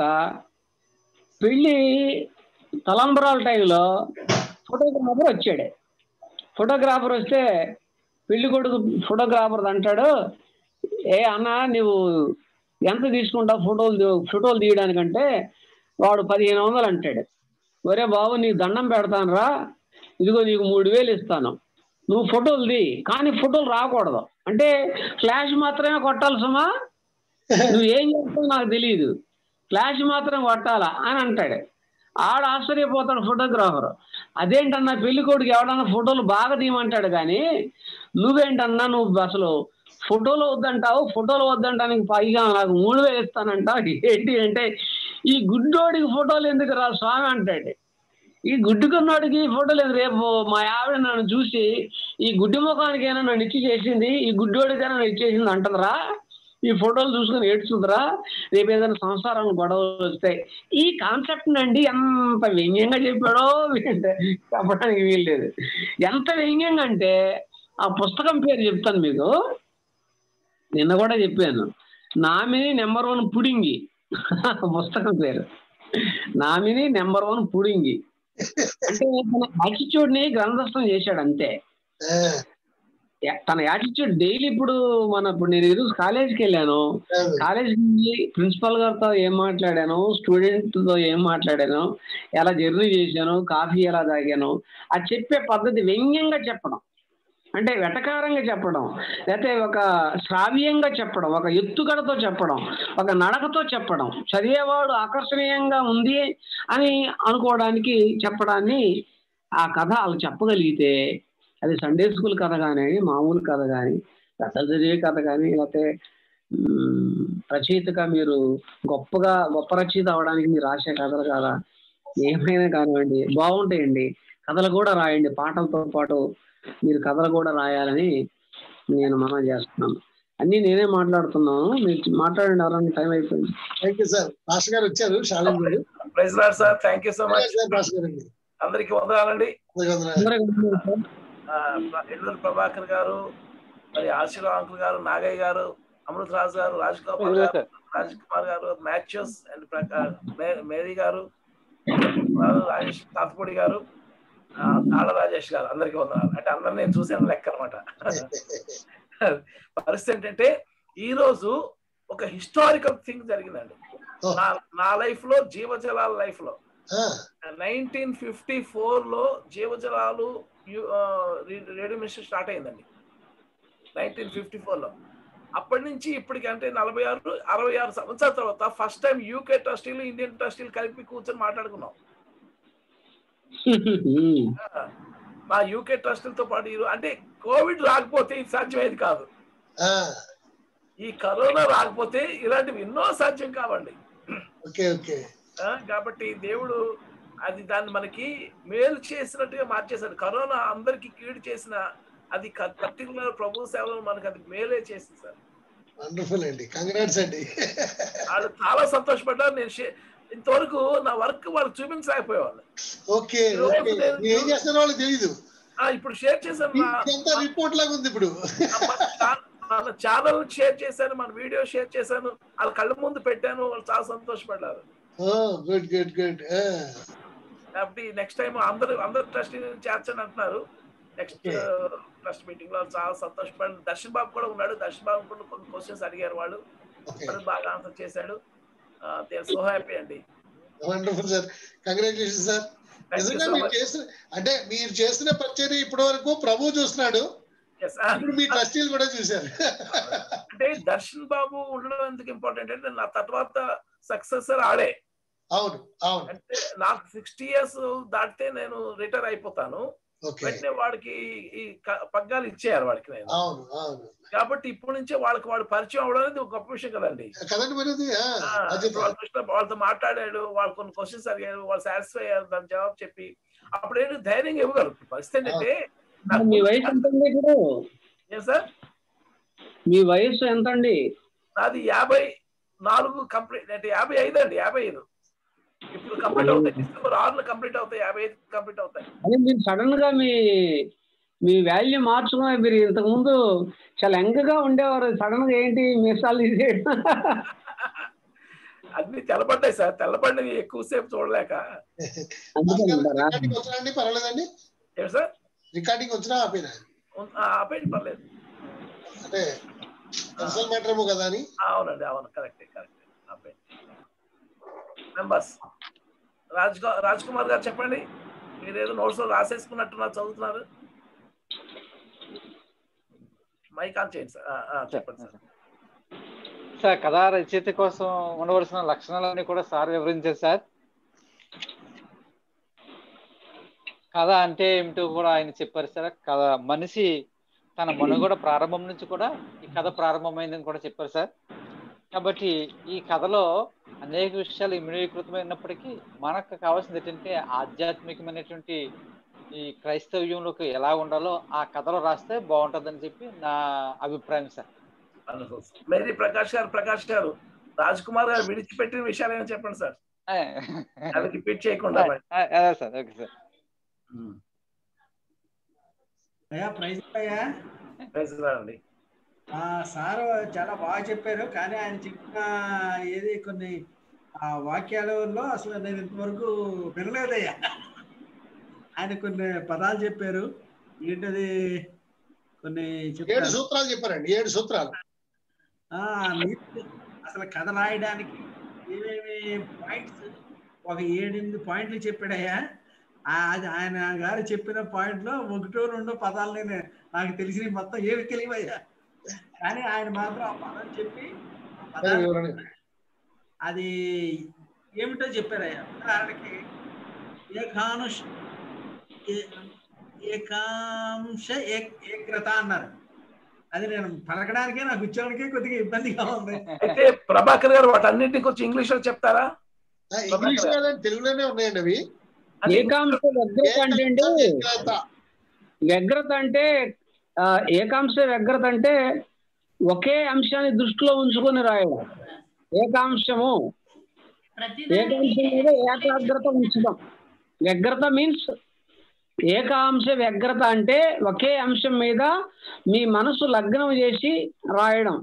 Speaker 7: పెళ్లి తలంబరాల టైంలో ఫోటోగ్రాఫర్ వచ్చాడు ఫోటోగ్రాఫర్ వస్తే పెళ్లి కొడుకు ఫోటోగ్రాఫర్ అంటాడు ఏ అన్న నువ్వు ఎంత తీసుకుంటావు ఫోటోలు తీ- ఫోటోలు తీయడానికంటే వాడు పదిహేను వందలు అంటాడు ఒరే బాబు నీకు దండం పెడతాను రా ఇదిగో నీకు మూడు వేలు ఇస్తాను నువ్వు ఫోటోలు తీ కానీ ఫోటోలు రాకూడదు అంటే ఫ్లాష్ మాత్రమే కొట్టాలి సుమా నువ్వు ఏం చేస్తావు నాకు తెలియదు ఫ్లాష్ మాత్రం కొట్టాలా అని అంటాడు ఆడ ఆశ్చర్యపోతాడు ఫోటోగ్రాఫర్ అదేంటన్నా పెళ్లి కొడుకు ఎవడన్నా ఫోటోలు బాగా తీయమంటాడు కానీ నువ్వేంటన్నా నువ్వు అసలు ఫోటోలు వద్దంటావు ఫోటోలు వద్దంటానికి పైగా నాకు మూడు వేలు ఇస్తానంటావు ఏంటి అంటే ఈ గుడ్డోడికి ఫోటోలు ఎందుకు రా స్వామి అంటాడు ఈ గుడ్డుకున్నోడికి ఫోటోలు ఎందుకు రేపు మా ఆవిడ నన్ను చూసి ఈ గుడ్డి ముఖానికైనా నన్ను ఇచ్చి చేసింది ఈ గుడ్డోడికైనా నన్ను ఇచ్చేసింది అంటదరా ఈ ఫోటోలు చూసుకొని ఏడ్చుందిరా రేపు ఏదైనా సంసారం గొడవలు వస్తాయి ఈ కాన్సెప్ట్ నండి ఎంత వ్యంగ్యంగా చెప్పాడో అంటే చెప్పడానికి వీల్లేదు ఎంత వ్యంగ్యంగా అంటే ఆ పుస్తకం పేరు చెప్తాను మీకు నిన్న కూడా చెప్పాను నామిని నెంబర్ వన్ పుడింగి పుస్తకం పేరు నామిని నెంబర్ వన్ పుడింగి అంటే తన attitude ని గ్రంథస్థం చేశాడు అంతే
Speaker 1: ఆ,
Speaker 7: యా- తన యాటిట్యూడ్ డైలీ ఇప్పుడు మన ఇప్పుడు నేను ఈరోజు కాలేజీకి వెళ్ళాను కాలేజ్ నుంచి ప్రిన్సిపల్ గారితో ఏం మాట్లాడాను స్టూడెంట్ తో ఏం మాట్లాడాను ఎలా జర్నీ చేశాను కాఫీ ఎలా తాగాను అది చెప్పే పద్ధతి వ్యంగ్యంగా చెప్పడం అంటే వెటకారంగా చెప్పడం లేకపోతే ఒక శ్రావ్యంగా చెప్పడం ఒక ఎత్తుగడతో చెప్పడం ఒక నడకతో చెప్పడం చదివేవాడు ఆకర్షణీయంగా ఉంది అని అనుకోవడానికి చెప్పడాన్ని ఆ కథ వాళ్ళు చెప్పగలిగితే అది సండే స్కూల్ కథ కానీ మామూలు కథ కానీ కథలు చదివే కథ కానీ లేకపోతే మ్, రచయితగా మీరు గొప్పగా గొప్ప రచయిత అవడానికి మీరు రాసే కథలు కాదా ఏమైనా కానివ్వండి బాగుంటాయండి కథలు కూడా రాయండి పాటలతో పాటు మీరు కథలు కూడా రాయాలని నేను మనం చేస్తున్నాను అన్ని నేనే మాట్లాడుతున్నాను మీరు మాట్లాడండి ఎవరైనా టైం అయిపోయింది
Speaker 1: థ్యాంక్ యూ సార్ భాష గారు వచ్చారు Shalin garu
Speaker 8: praise lord sir thank you so much
Speaker 1: sir Basha garu అండి
Speaker 8: అందరికి వందనాలండి
Speaker 1: వందనాలు.
Speaker 8: ఆ, ఎల్లూరు ప్రభాకర్ గారు మరి ఆశీర్వాద్ అంకుల్ గారు నాగయ్య గారు అమృత్ రాజు గారు రాజ్ గోపాల్ గారు రాజ్ కుమార్ గారు మ్యాథ్యూస్ అండ్ ప్రకా- మే- మేరీ గారు రాజేష్ తాతపూడి గారు ఆ, తాళ రాజేష్ గారు అందరికీ వందనాలు అంటే అందరిని నేను చూసాను లెక్క అనమాట పరిస్థితి ఏంటంటే ఈ రోజు ఒక హిస్టారికల్ థింగ్ జరిగిందండి నా నా లైఫ్ లో జీవజలాల లైఫ్ లో నైన్టీన్ ఫిఫ్టీ ఫోర్ లో జీవజలాలు యు- ఆ, రే- రేడియో మిషన్ స్టార్ట్ అయిందండి నైన్టీన్ ఫిఫ్టీ ఫోర్ లో అప్పటి నుంచి ఇప్పటికి అంటే నలభై ఆరు అరవై ఆరు సంవత్సరాల తర్వాత ఫస్ట్ టైం యూకే ట్రస్టీలు ఇండియన్ ట్రస్టీలు కలిపి కూర్చొని మాట్లాడుకున్నాం ఆ, మా యూకే ట్రస్టులతో పాటు ఈ రో- అంటే కోవిడ్ రాకపోతే ఇది సాధ్యమేది కాదు ఈ కరోనా రాకపోతే ఇలాంటివి ఎన్నో సాధ్యం కావండి
Speaker 1: ఓకే ఓకే
Speaker 8: ఆ, కాబట్టి దేవుడు అది దాన్ని మనకి మేలు చేసినట్టుగా మార్చేశాడు కరోనా అందరికి కీడు చేసిన అది పర్టికులర్ ప్రభు సేవలు మనకి అది మేలే చేసింది సార్
Speaker 1: వండర్ఫుల్ అండి కంగ్రాట్స్ అండి
Speaker 8: వాళ్ళు చాలా సంతోషపడ్డారు నేను షే- ఇంతవరకు నా వర్క్ వాళ్ళకి చూపించలేకపోయేవాళ్ళు
Speaker 1: ఓకే ఓకే మీరు ఏం చేస్తారో వాళ్ళకి తెలియదు
Speaker 8: ఆ, ఇప్పుడు షేర్ చేశాను నా-
Speaker 1: ఇదంతా రిపోర్ట్ లాగా ఉంది ఇప్పుడు
Speaker 8: మన ఛానల్ షేర్ చేశాను మన వీడియో షేర్ చేశాను వాళ్ళ కళ్ళ ముందు పెట్టాను వాళ్ళు చాలా సంతోషపడ్డారు
Speaker 1: గుడ్ గుడ్ గుడ్
Speaker 8: కాబట్టి నెక్స్ట్ టైం అందరూ అందరు ట్రస్ట్ చేర్చని అంటున్నారు నెక్స్ట్ ట్రస్ట్ మీటింగ్ లో చాలా సంతోషపడి దర్శన్ బాబు కూడా ఉన్నాడు దర్శన్ బాబు కూడా కొన్ని క్వశ్చన్స్ అడిగారు వాళ్ళు వాడు బాగా ఆన్సర్ చేశాడు దే సో హ్యాపీ అండి
Speaker 1: wonderful sir congratulation sir
Speaker 8: Thank you
Speaker 1: నిజంగా
Speaker 8: so
Speaker 1: మీరు
Speaker 8: much.
Speaker 1: చేసిన అంటే మీరు చేస్తున్న పరిచర్య ఇప్పటి వరకు ప్రభు చూస్తున్నాడు
Speaker 8: Yes, ah.
Speaker 1: ఇప్పుడు మీ ట్రస్టీలు కూడా చూశారు
Speaker 8: అంటే దర్శన్ బాబు ఉండడం ఎందుకు ఇంపార్టెంట్ అంటే నా తర్వాత సక్సెసర్ ఆడే
Speaker 1: అవును అవును
Speaker 8: అంటే నాకు సిక్స్టీ ఇయర్స్ దాటితే నేను రిటైర్ అయిపోతాను
Speaker 1: ఓకే
Speaker 8: వెంటనే వాడికి ఈ క- పగ్గాలు ఇచ్చేయాలి వాడికి నేను
Speaker 1: అవును అవును
Speaker 8: కాబట్టి ఇప్పటి నుంచే వాళ్ళకి వాడు పరిచయం అవడం అనేది ఒక గొప్ప విషయం కదండి
Speaker 1: కదండి మరి అది, ఆ,
Speaker 8: ఆ,
Speaker 1: బాధ్యత.
Speaker 8: వాళ్ళ కృష్ణ వాళ్ళతో మాట్లాడాడు వాళ్ళు కొన్ని క్వశ్చన్స్ అడిగారు వాళ్ళు సాటిస్ఫై అయ్యారు దాని జవాబు చెప్పి అప్పుడు ఏంటి ధైర్యం ఇవ్వగలరు పరిస్థితి ఏంటంటే నాకు
Speaker 7: మీ వయసు ఎంత అండి ఇప్పుడు
Speaker 8: ఏం సార్
Speaker 7: మీ వయసు ఎంత అండి
Speaker 8: నాది యాభై నాలుగు కంప్లీట్ అంటే యాభై ఐదు అండి యాభై ఐదు ఇప్పుడు కంప్లీట్ అవుతాయి డిసెంబర్ ఆరులో కంప్లీట్ అవుతాయి యాభై ఐదు కంప్లీట్ అవుతాయి
Speaker 7: అదే మీరు సడన్ గా మీ మీ వాల్యూ మార్చుకుని మీరు ఇంతకు ముందు చాలా యంగ్ గా ఉండేవారు సడన్ గా ఏంటి మీసాలు తీసేయడం
Speaker 8: అన్ని తెల్లబడ్డాయి సార్ తెల్లబడినవి ఎక్కువసేపు చూడలేక
Speaker 7: అందుకని అంటారా?
Speaker 1: రికార్డింగ్ వచ్చినా అండి పర్వాలేదండి
Speaker 8: ఏం సార్
Speaker 1: రికార్డింగ్ వచ్చినా ఆపినా
Speaker 8: ఆపేయండి పర్లేదు
Speaker 1: అంటే పర్సనల్ మ్యాటర్ ఏమో కదా అని
Speaker 8: ఆ, అవునండి అవును కరెక్టే కరెక్ట్ ఆపేయండి మెంబర్స్ రాజ్ గా- రాజ్ కుమార్ గారు చెప్పండి మీరు ఏదో నోట్స్ లో రాసేసుకున్నట్టున్నారు చదువుతున్నారు మైక్ ఆన్ చేయండి సార్ ఆ, ఆ, చెప్పండి సార్
Speaker 3: సార్ కథా రచయిత కోసం ఉండవలసిన లక్షణాలన్నీ కూడా సార్ వివరించారు సార్ కథ అంటే ఏమిటో కూడా ఆయన చెప్పారు సార్ కథ మనిషి తన మనుగడ ప్రారంభం నుంచి కూడా ఈ కథ ప్రారంభమైందని కూడా చెప్పారు సార్ కాబట్టి ఈ కథలో అనేక విషయాలు ఇమిడీకృతమైనప్పటికీ మనకు కావాల్సింది ఏంటంటే ఆధ్యాత్మికమైనటువంటి ఈ క్రైస్తవ్యంలోకి ఎలా ఉండాలో ఆ కథలో రాస్తే బాగుంటుందని చెప్పి నా అభిప్రాయం సార్
Speaker 8: మేరీ ప్రకాష్ గారు ప్రకాష్ గారు రాజ్ కుమార్ గారు విడిచిపెట్టిన విషయాలు ఏమైనా చెప్పండి సార్ అవి రిపీట్ చేయకుండా మరి.
Speaker 3: అదే సార్ ఓకే సార్
Speaker 4: అయ్యా ప్రైజ్ అయ్యా
Speaker 8: ప్రైజ్ లార్డ్ అండి
Speaker 4: ఆ సార్ చాలా బాగా చెప్పారు కానీ ఆయన చెప్పిన ఏది కొన్ని ఆ వాక్యాలలో అసలు నేను ఇంతవరకు వినలేదయ్యా ఆయన కొన్ని పదాలు చెప్పారు ఏంటది కొన్ని
Speaker 1: ఏడు
Speaker 4: చెప్తాను
Speaker 1: సూత్రాలు చెప్పారండి ఏడు సూత్రాలు
Speaker 4: ఆ, నీతి అసలు కథ రాయడానికి ఏమేమి పాయింట్స్ ఒక ఏడెనిమిది పాయింట్లు చెప్పాడయ్యా ఆ, అది ఆయన గారు చెప్పిన పాయింట్ లో ఒకటో రెండో పదాలు నేను నాకు తెలిసిన మొత్తం ఏమి తెలియవయ్యా కానీ ఆయన మాత్రం ఆ పదం చెప్పి ఆ పదాన్ని
Speaker 1: వివరణ
Speaker 4: అది ఏమిటో చెప్పారయ్యా ఉదాహరణకి ఏకానుష్ ఏ- ఏకాంశ ఏక్- ఏక్రత అన్నారు అది నేను పలకడానికే నాకు ఉచ్చారణకే కొద్దిగా ఇబ్బందిగా ఉంది
Speaker 8: అయితే ప్రభాకర్ గారు వాటన్నింటినీ కొంచెం ఇంగ్లీష్ లో చెప్తారా
Speaker 1: ఆ, ఇంగ్లీష్ కాదండి తెలుగులోనే ఉన్నాయండి అవి
Speaker 7: ఏకాంశ వ్యగ్రత అంటే అండి
Speaker 1: ఏకాంత.
Speaker 7: వ్యగ్రత అంటే ఆ, ఏకాంశ వ్యగ్రత అంటే ఒకే అంశాన్ని దృష్టిలో ఉంచుకొని రాయడం ఏకాంశము ఏకాంశం మీద ఏకాగ్రత ఉంచడం వ్యగ్రత మీన్స్ ఏకాంశ వ్యగ్రత అంటే ఒకే అంశం మీద మీ మనసు లగ్నం చేసి రాయడం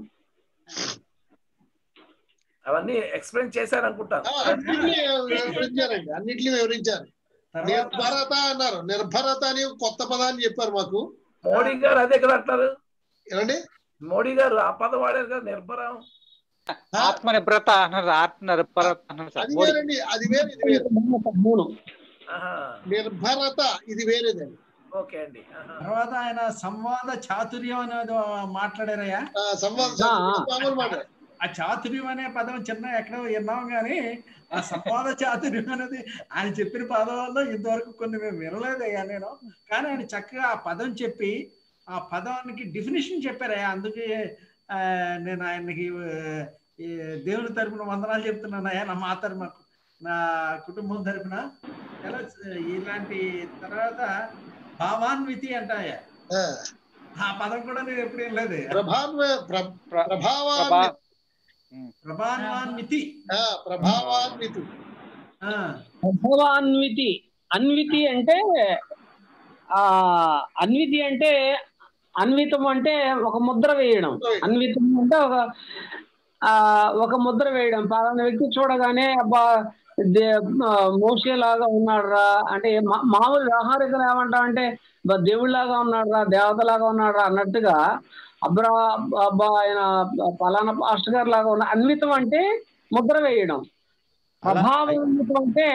Speaker 8: అవన్నీ ఎక్స్ప్లెయిన్ చేశారనుకుంటాను
Speaker 1: ఆ, అన్నిటినీ వివరించారండి అన్నిటినీ వివరించారు నిర్భరత అన్నారు నిర్భరత అని ఒక కొత్త పదాన్ని చెప్పారు మాకు
Speaker 8: మోడీ గారు అదే కదా అంటారు
Speaker 1: ఏమండి
Speaker 8: మోడీ గారు ఆ పదం వాడారు కదా నిర్భరం
Speaker 3: ఆత్మ నిబ్రత అన్నారు ఆత్మ నిబ్రత అన్నారు సార్
Speaker 1: అది
Speaker 3: మోడీ
Speaker 1: వేరండి అది వేరు ఇది వేరు
Speaker 7: మూడు
Speaker 8: ఆహా,
Speaker 1: నిర్భరత ఇది వేరేదండి
Speaker 8: ఓకే అండి ఆహా.
Speaker 4: తర్వాత ఆయన సంవాద చాతుర్యం అనేది మాట్లాడారయ్యా
Speaker 1: ఆ, సంవాద
Speaker 7: ఆ, ఆ.
Speaker 1: మామూలు మాట
Speaker 4: ఆ చాతుర్యం అనే పదం చిన్న ఎక్కడో విన్నాం కానీ ఆ సంవాద చాతుర్యం అనేది ఆయన చెప్పిన పదాల్లో ఇంతవరకు కొన్ని మేము వినలేదయ్యా నేను కానీ ఆయన చక్కగా ఆ పదం చెప్పి ఆ పదానికి డెఫినేషన్ చెప్పారయ్యా అందుకే ఆ, నేను ఆయనకి ఆ, ఈ దేవుని తరపున వందనాలు చెప్తున్నానయ్యా నా మా తరపున నా కుటుంబం తరపున ఎలా ఇలాంటి తర్వాత భావాన్వితి అంటాయా
Speaker 1: ఆ,
Speaker 4: ఆ పదం కూడా నేను ఎప్పుడు వినలేదు
Speaker 1: ప్రభాన్వ ప్ర-
Speaker 3: ప్ర-
Speaker 1: ప్రభావాన్వి
Speaker 3: ప్రభా
Speaker 4: ప్రభాన్వాన్వితి
Speaker 1: ఆ, ప్రభావాన్వితి
Speaker 4: ఆ
Speaker 7: ప్రభావాన్వితి అన్వితి అంటే ఆ అన్వితి అంటే అన్వితం అంటే ఒక ముద్ర వేయడం అన్వితం అంటే ఒక ఆ ఒక ముద్ర వేయడం పలానా వ్యక్తి చూడగానే అబ్బా మోసే లాగా ఉన్నాడురా అంటే మా- మామూలు వ్యవహారికలు ఏమంటాం అంటే "బా, దేవుళ్ళలాగా ఉన్నాడురా దేవతలాగా ఉన్నాడురా అన్నట్టుగా అబ్రా అబ్బా ఆయన పలానా పాస్టర్ గారు లాగా ఉన్న అన్వితం అంటే ముద్ర వేయడం ప్రభావాన్వితం అంటే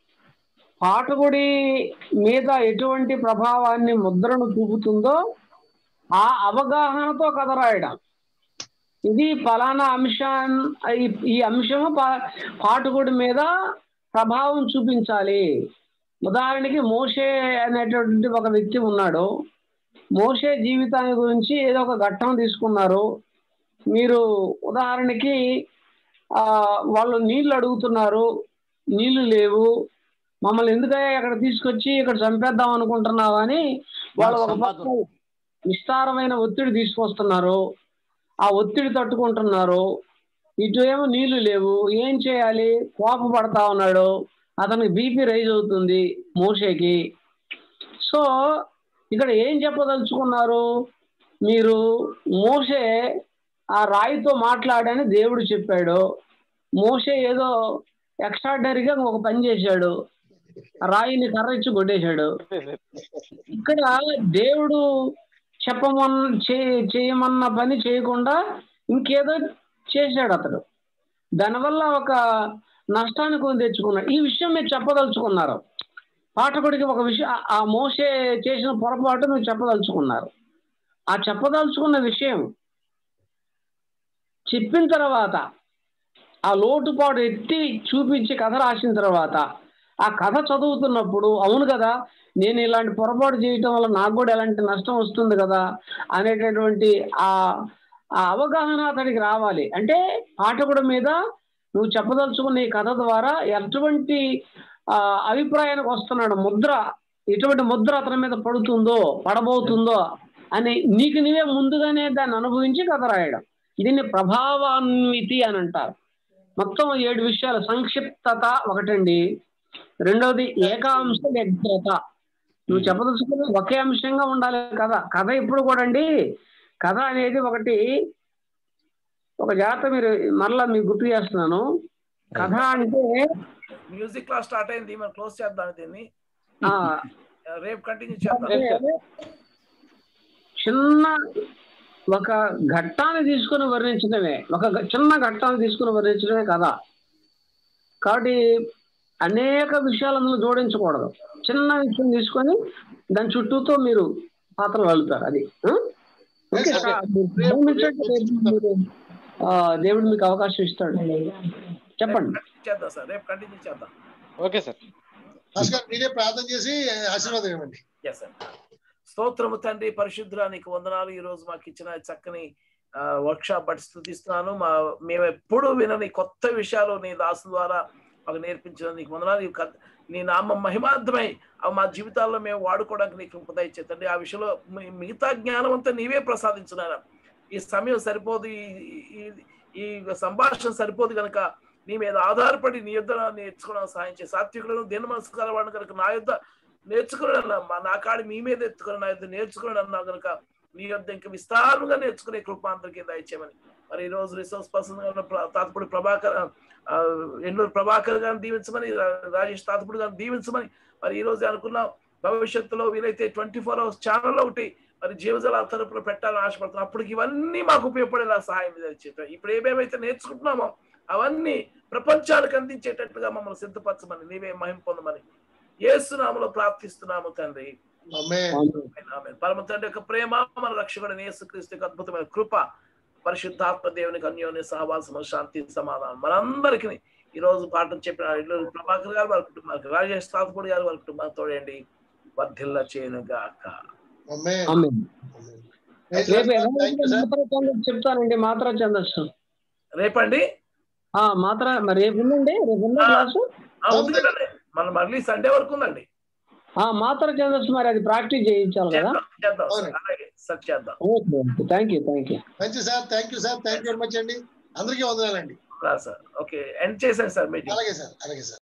Speaker 7: పాఠకుడి మీద ఎటువంటి ప్రభావాన్ని ముద్రను చూపుతుందో ఆ అవగాహనతో కథ రాయడం ఇది ఫలానా అంశం ఈ- ఈ అంశము పా- పాఠకుడి మీద ప్రభావం చూపించాలి ఉదాహరణకి మోషే అనేటువంటి ఒక వ్యక్తి ఉన్నాడు మోషే జీవితాన్ని గురించి ఏదో ఒక ఘట్టం తీసుకున్నారు మీరు ఉదాహరణకి ఆ వాళ్ళు నీళ్లు అడుగుతున్నారు నీళ్లు లేవు మమ్మల్ని ఎందుకయ్యా ఇక్కడ తీసుకొచ్చి ఇక్కడ చంపేద్దాం అనుకుంటున్నావు అని వాళ్ళు ఒక పక్క విస్తారమైన ఒత్తిడి తీసుకొస్తున్నారు ఆ ఒత్తిడి తట్టుకుంటున్నారు ఇటు ఏమో నీళ్లు లేవు ఏం చేయాలి కోప పడతా ఉన్నాడు అతనికి బీపీ రైజ్ అవుతుంది మోషేకి సో ఇక్కడ ఏం చెప్పదలుచుకున్నారు మీరు మోషే ఆ రాయితో మాట్లాడని దేవుడు చెప్పాడు మోషే ఏదో ఎక్స్ట్రాడనరీగా ఒక పని చేశాడు ఆ రాయిని కర్ర ఇచ్చి కొట్టేశాడు ఇక్కడ దేవుడు చెప్పమన్న చే- చేయమన్న పని చేయకుండా ఇంకేదో చేశాడు అతడు దానివల్ల ఒక నష్టాన్ని కొని తెచ్చుకున్నాడు ఈ విషయం మీరు చెప్పదలుచుకున్నారు పాఠకుడికి ఒక విషయం ఆ- ఆ మోసే చేసిన పొరపాటు మీరు చెప్పదలుచుకున్నారు ఆ చెప్పదలుచుకున్న విషయం చెప్పిన తర్వాత ఆ లోటుపాటు ఎత్తి చూపించి కథ రాసిన తర్వాత ఆ కథ చదువుతున్నప్పుడు అవును కదా నేను ఇలాంటి పొరపాటు చేయటం వల్ల నాకు కూడా ఎలాంటి నష్టం వస్తుంది కదా అనేటటువంటి ఆ ఆ అవగాహన అతడికి రావాలి అంటే పాఠకుడి మీద నువ్వు చెప్పదలుచుకున్న ఈ కథ ద్వారా ఎటువంటి ఆ, అభిప్రాయానికి వస్తున్నాడు ముద్ర ఎటువంటి ముద్ర అతని మీద పడుతుందో పడబోతుందో అని నీకు నీవే ముందుగానే దాన్ని అనుభవించి కథ రాయడం దీన్ని ప్రభావాన్వితి అని అంటారు మొత్తం ఏడు విషయాలు సంక్షిప్తత ఒకటండి రెండవది ఏకాంశ వ్యగ్రత నువ్వు చెప్పదలుచుకుని ఒకే అంశంగా ఉండాలి కథ కథ ఎప్పుడు కూడా అండి కథ అనేది ఒకటి ఒక జాగ్రత్త మీరు మరలా మీకు గుర్తు చేస్తున్నాను కథ అంటే
Speaker 8: మ్యూజిక్ క్లాస్ స్టార్ట్ అయింది మనం క్లోజ్ చేద్దాం దీన్ని
Speaker 7: ఆ,
Speaker 8: రేపు కంటిన్యూ చేద్దాం
Speaker 7: అంటే చిన్న ఒక ఘట్టాన్ని తీసుకుని వర్ణించడమే ఒక గ- చిన్న ఘట్టాన్ని తీసుకుని వర్ణించడమే కథ కాబట్టి అనేక విషయాలు అందులో జోడించకూడదు చిన్న విషయం తీసుకొని దాని చుట్టూతో మీరు పాత్రలు అల్లుతారు అది ఆ? ఓకే
Speaker 1: రేపు-
Speaker 7: కా- మీరు
Speaker 1: రేపు-
Speaker 7: గమనించండి, రేపు మీరు, ఆ, దేవుడు మీకు అవకాశం ఇస్తాడు చెప్పండి
Speaker 8: చేద్దాం సార్ రేపు కంటిన్యూ చేద్దాం
Speaker 3: ఓకే సార్
Speaker 1: భాస్కర్ గారు మీరే ప్రార్థన చేసి ఆశీర్వాదం ఇవ్వండి
Speaker 8: ఎస్ సార్ స్తోత్రము తండ్రి పరిశుద్ధురా నీకు వందనాలు ఈ రోజు మాకు ఇచ్చిన చక్కని వర్క్ షాప్ బట్టి స్థుతిస్తున్నాను మా మేము ఎప్పుడు వినని కొత్త విషయాలు నీ దాసు ద్వారా మాకు నేర్పించిన నీకు వందనాలు ఈ కథ- నీ నామం మహిమార్థమై అవి మా జీవితాల్లో మేము వాడుకోవడానికి నీకు కృప ఇచ్చేతండి ఆ విషయంలో మీ- మిగతా జ్ఞానం అంతా నీవే ప్రసాదించున్నాను ఈ సమయం సరిపోదు ఈ- ఈ- ఈ సంభాషణ సరిపోదు కనుక నీ మీద ఆధారపడి నీ యుద్ధ నేర్చుకోవడానికి సహాయం చేసి సాత్వికులను దీన మనసు కలవాడిని కనుక నా యుద్ధ నేర్చుకున్నాడు అన్న మా నా కాడి మీ మీద ఎత్తుకుని నా యుద్ధ నేర్చుకున్నాడు అన్నా కనుక నీ యొద్ద ఇంకా విస్తారంగా నేర్చుకునే కృపాంతరికి దయచేయమని మరి ఈ రోజు రిసోర్స్ పర్సన్ గా ఉన్న ప్ర- తాతపూడి ప్రభాకర్ ఆ, ఎన్నూరు ప్రభాకర్ గారిని దీవించమని రా- రాజేష్ తాతపూడి గారిని దీవించమని మరి ఈ రోజు అనుకున్నాం భవిష్యత్తులో వీలైతే ట్వంటీ ఫోర్ అవర్స్ ఛానల్ ఒకటి మరి జీవజల తరపున పెట్టాలని ఆశపడుతున్నాం అప్పుడు ఇవన్నీ మాకు ఉపయోగపడేలా సహాయం చేద్దాం ఇప్పుడు ఏమేమైతే నేర్చుకుంటున్నామో అవన్నీ ప్రపంచానికి అందించేటట్టుగా మమ్మల్ని సిద్ధపరచమని నీవే మహిమ పొందమని ఏసునామలో ప్రార్థిస్తున్నాము తండ్రి
Speaker 1: ఆమేన్.
Speaker 8: ఆమేన్. పరమ తండ్రి యొక్క ప్రేమ మన రక్షకుడు యేసుక్రీస్తు యొక్క అద్భుతమైన కృప పరిశుద్ధాత్మ దేవునికి అన్యోన్య సహవాసము శాంతి సమాధానం మనందరికీ ఈ రోజు పాఠం చెప్పిన ఇల్లు ప్రభాకర్ గారు వారి కుటుంబానికి రాజేష్ తాతపూడి గారు వారి కుటుంబానికి తోడండి వర్ధిల్ల చేయను గాక
Speaker 1: ఆమేన్.
Speaker 7: ఆమేన్.
Speaker 1: ఆమేన్.
Speaker 7: రేపు
Speaker 1: Thank you, sir.
Speaker 7: మాత్రా ఛందస్సు చెప్తానండి మాత్రా ఛందస్సు
Speaker 8: రేపండి
Speaker 7: ఆ మాత్ర మరి రేపు ఉందండి రేపు ఉందా
Speaker 8: ఆ.
Speaker 7: క్లాసు
Speaker 8: ఆ, ఉంది కదండి మన మళ్ళీ సండే వరకు ఉందండి
Speaker 7: ఆ మాత్ర ఛందస్సు మరి అది ప్రాక్టీస్ చేయించాలి కదా
Speaker 8: చేద్దాం చేద్దాం
Speaker 1: అవునండి.
Speaker 8: అలాగే సార్ చేద్దాం
Speaker 7: okay thank you thank you
Speaker 1: మంచి sir thank you sir thank you very much అండి అందరికీ వందనాలండి
Speaker 8: రా సార్ ఓకే ఎండ్ చేశాను సార్ మీటింగ్
Speaker 1: అలాగే సార్ అలాగే సార్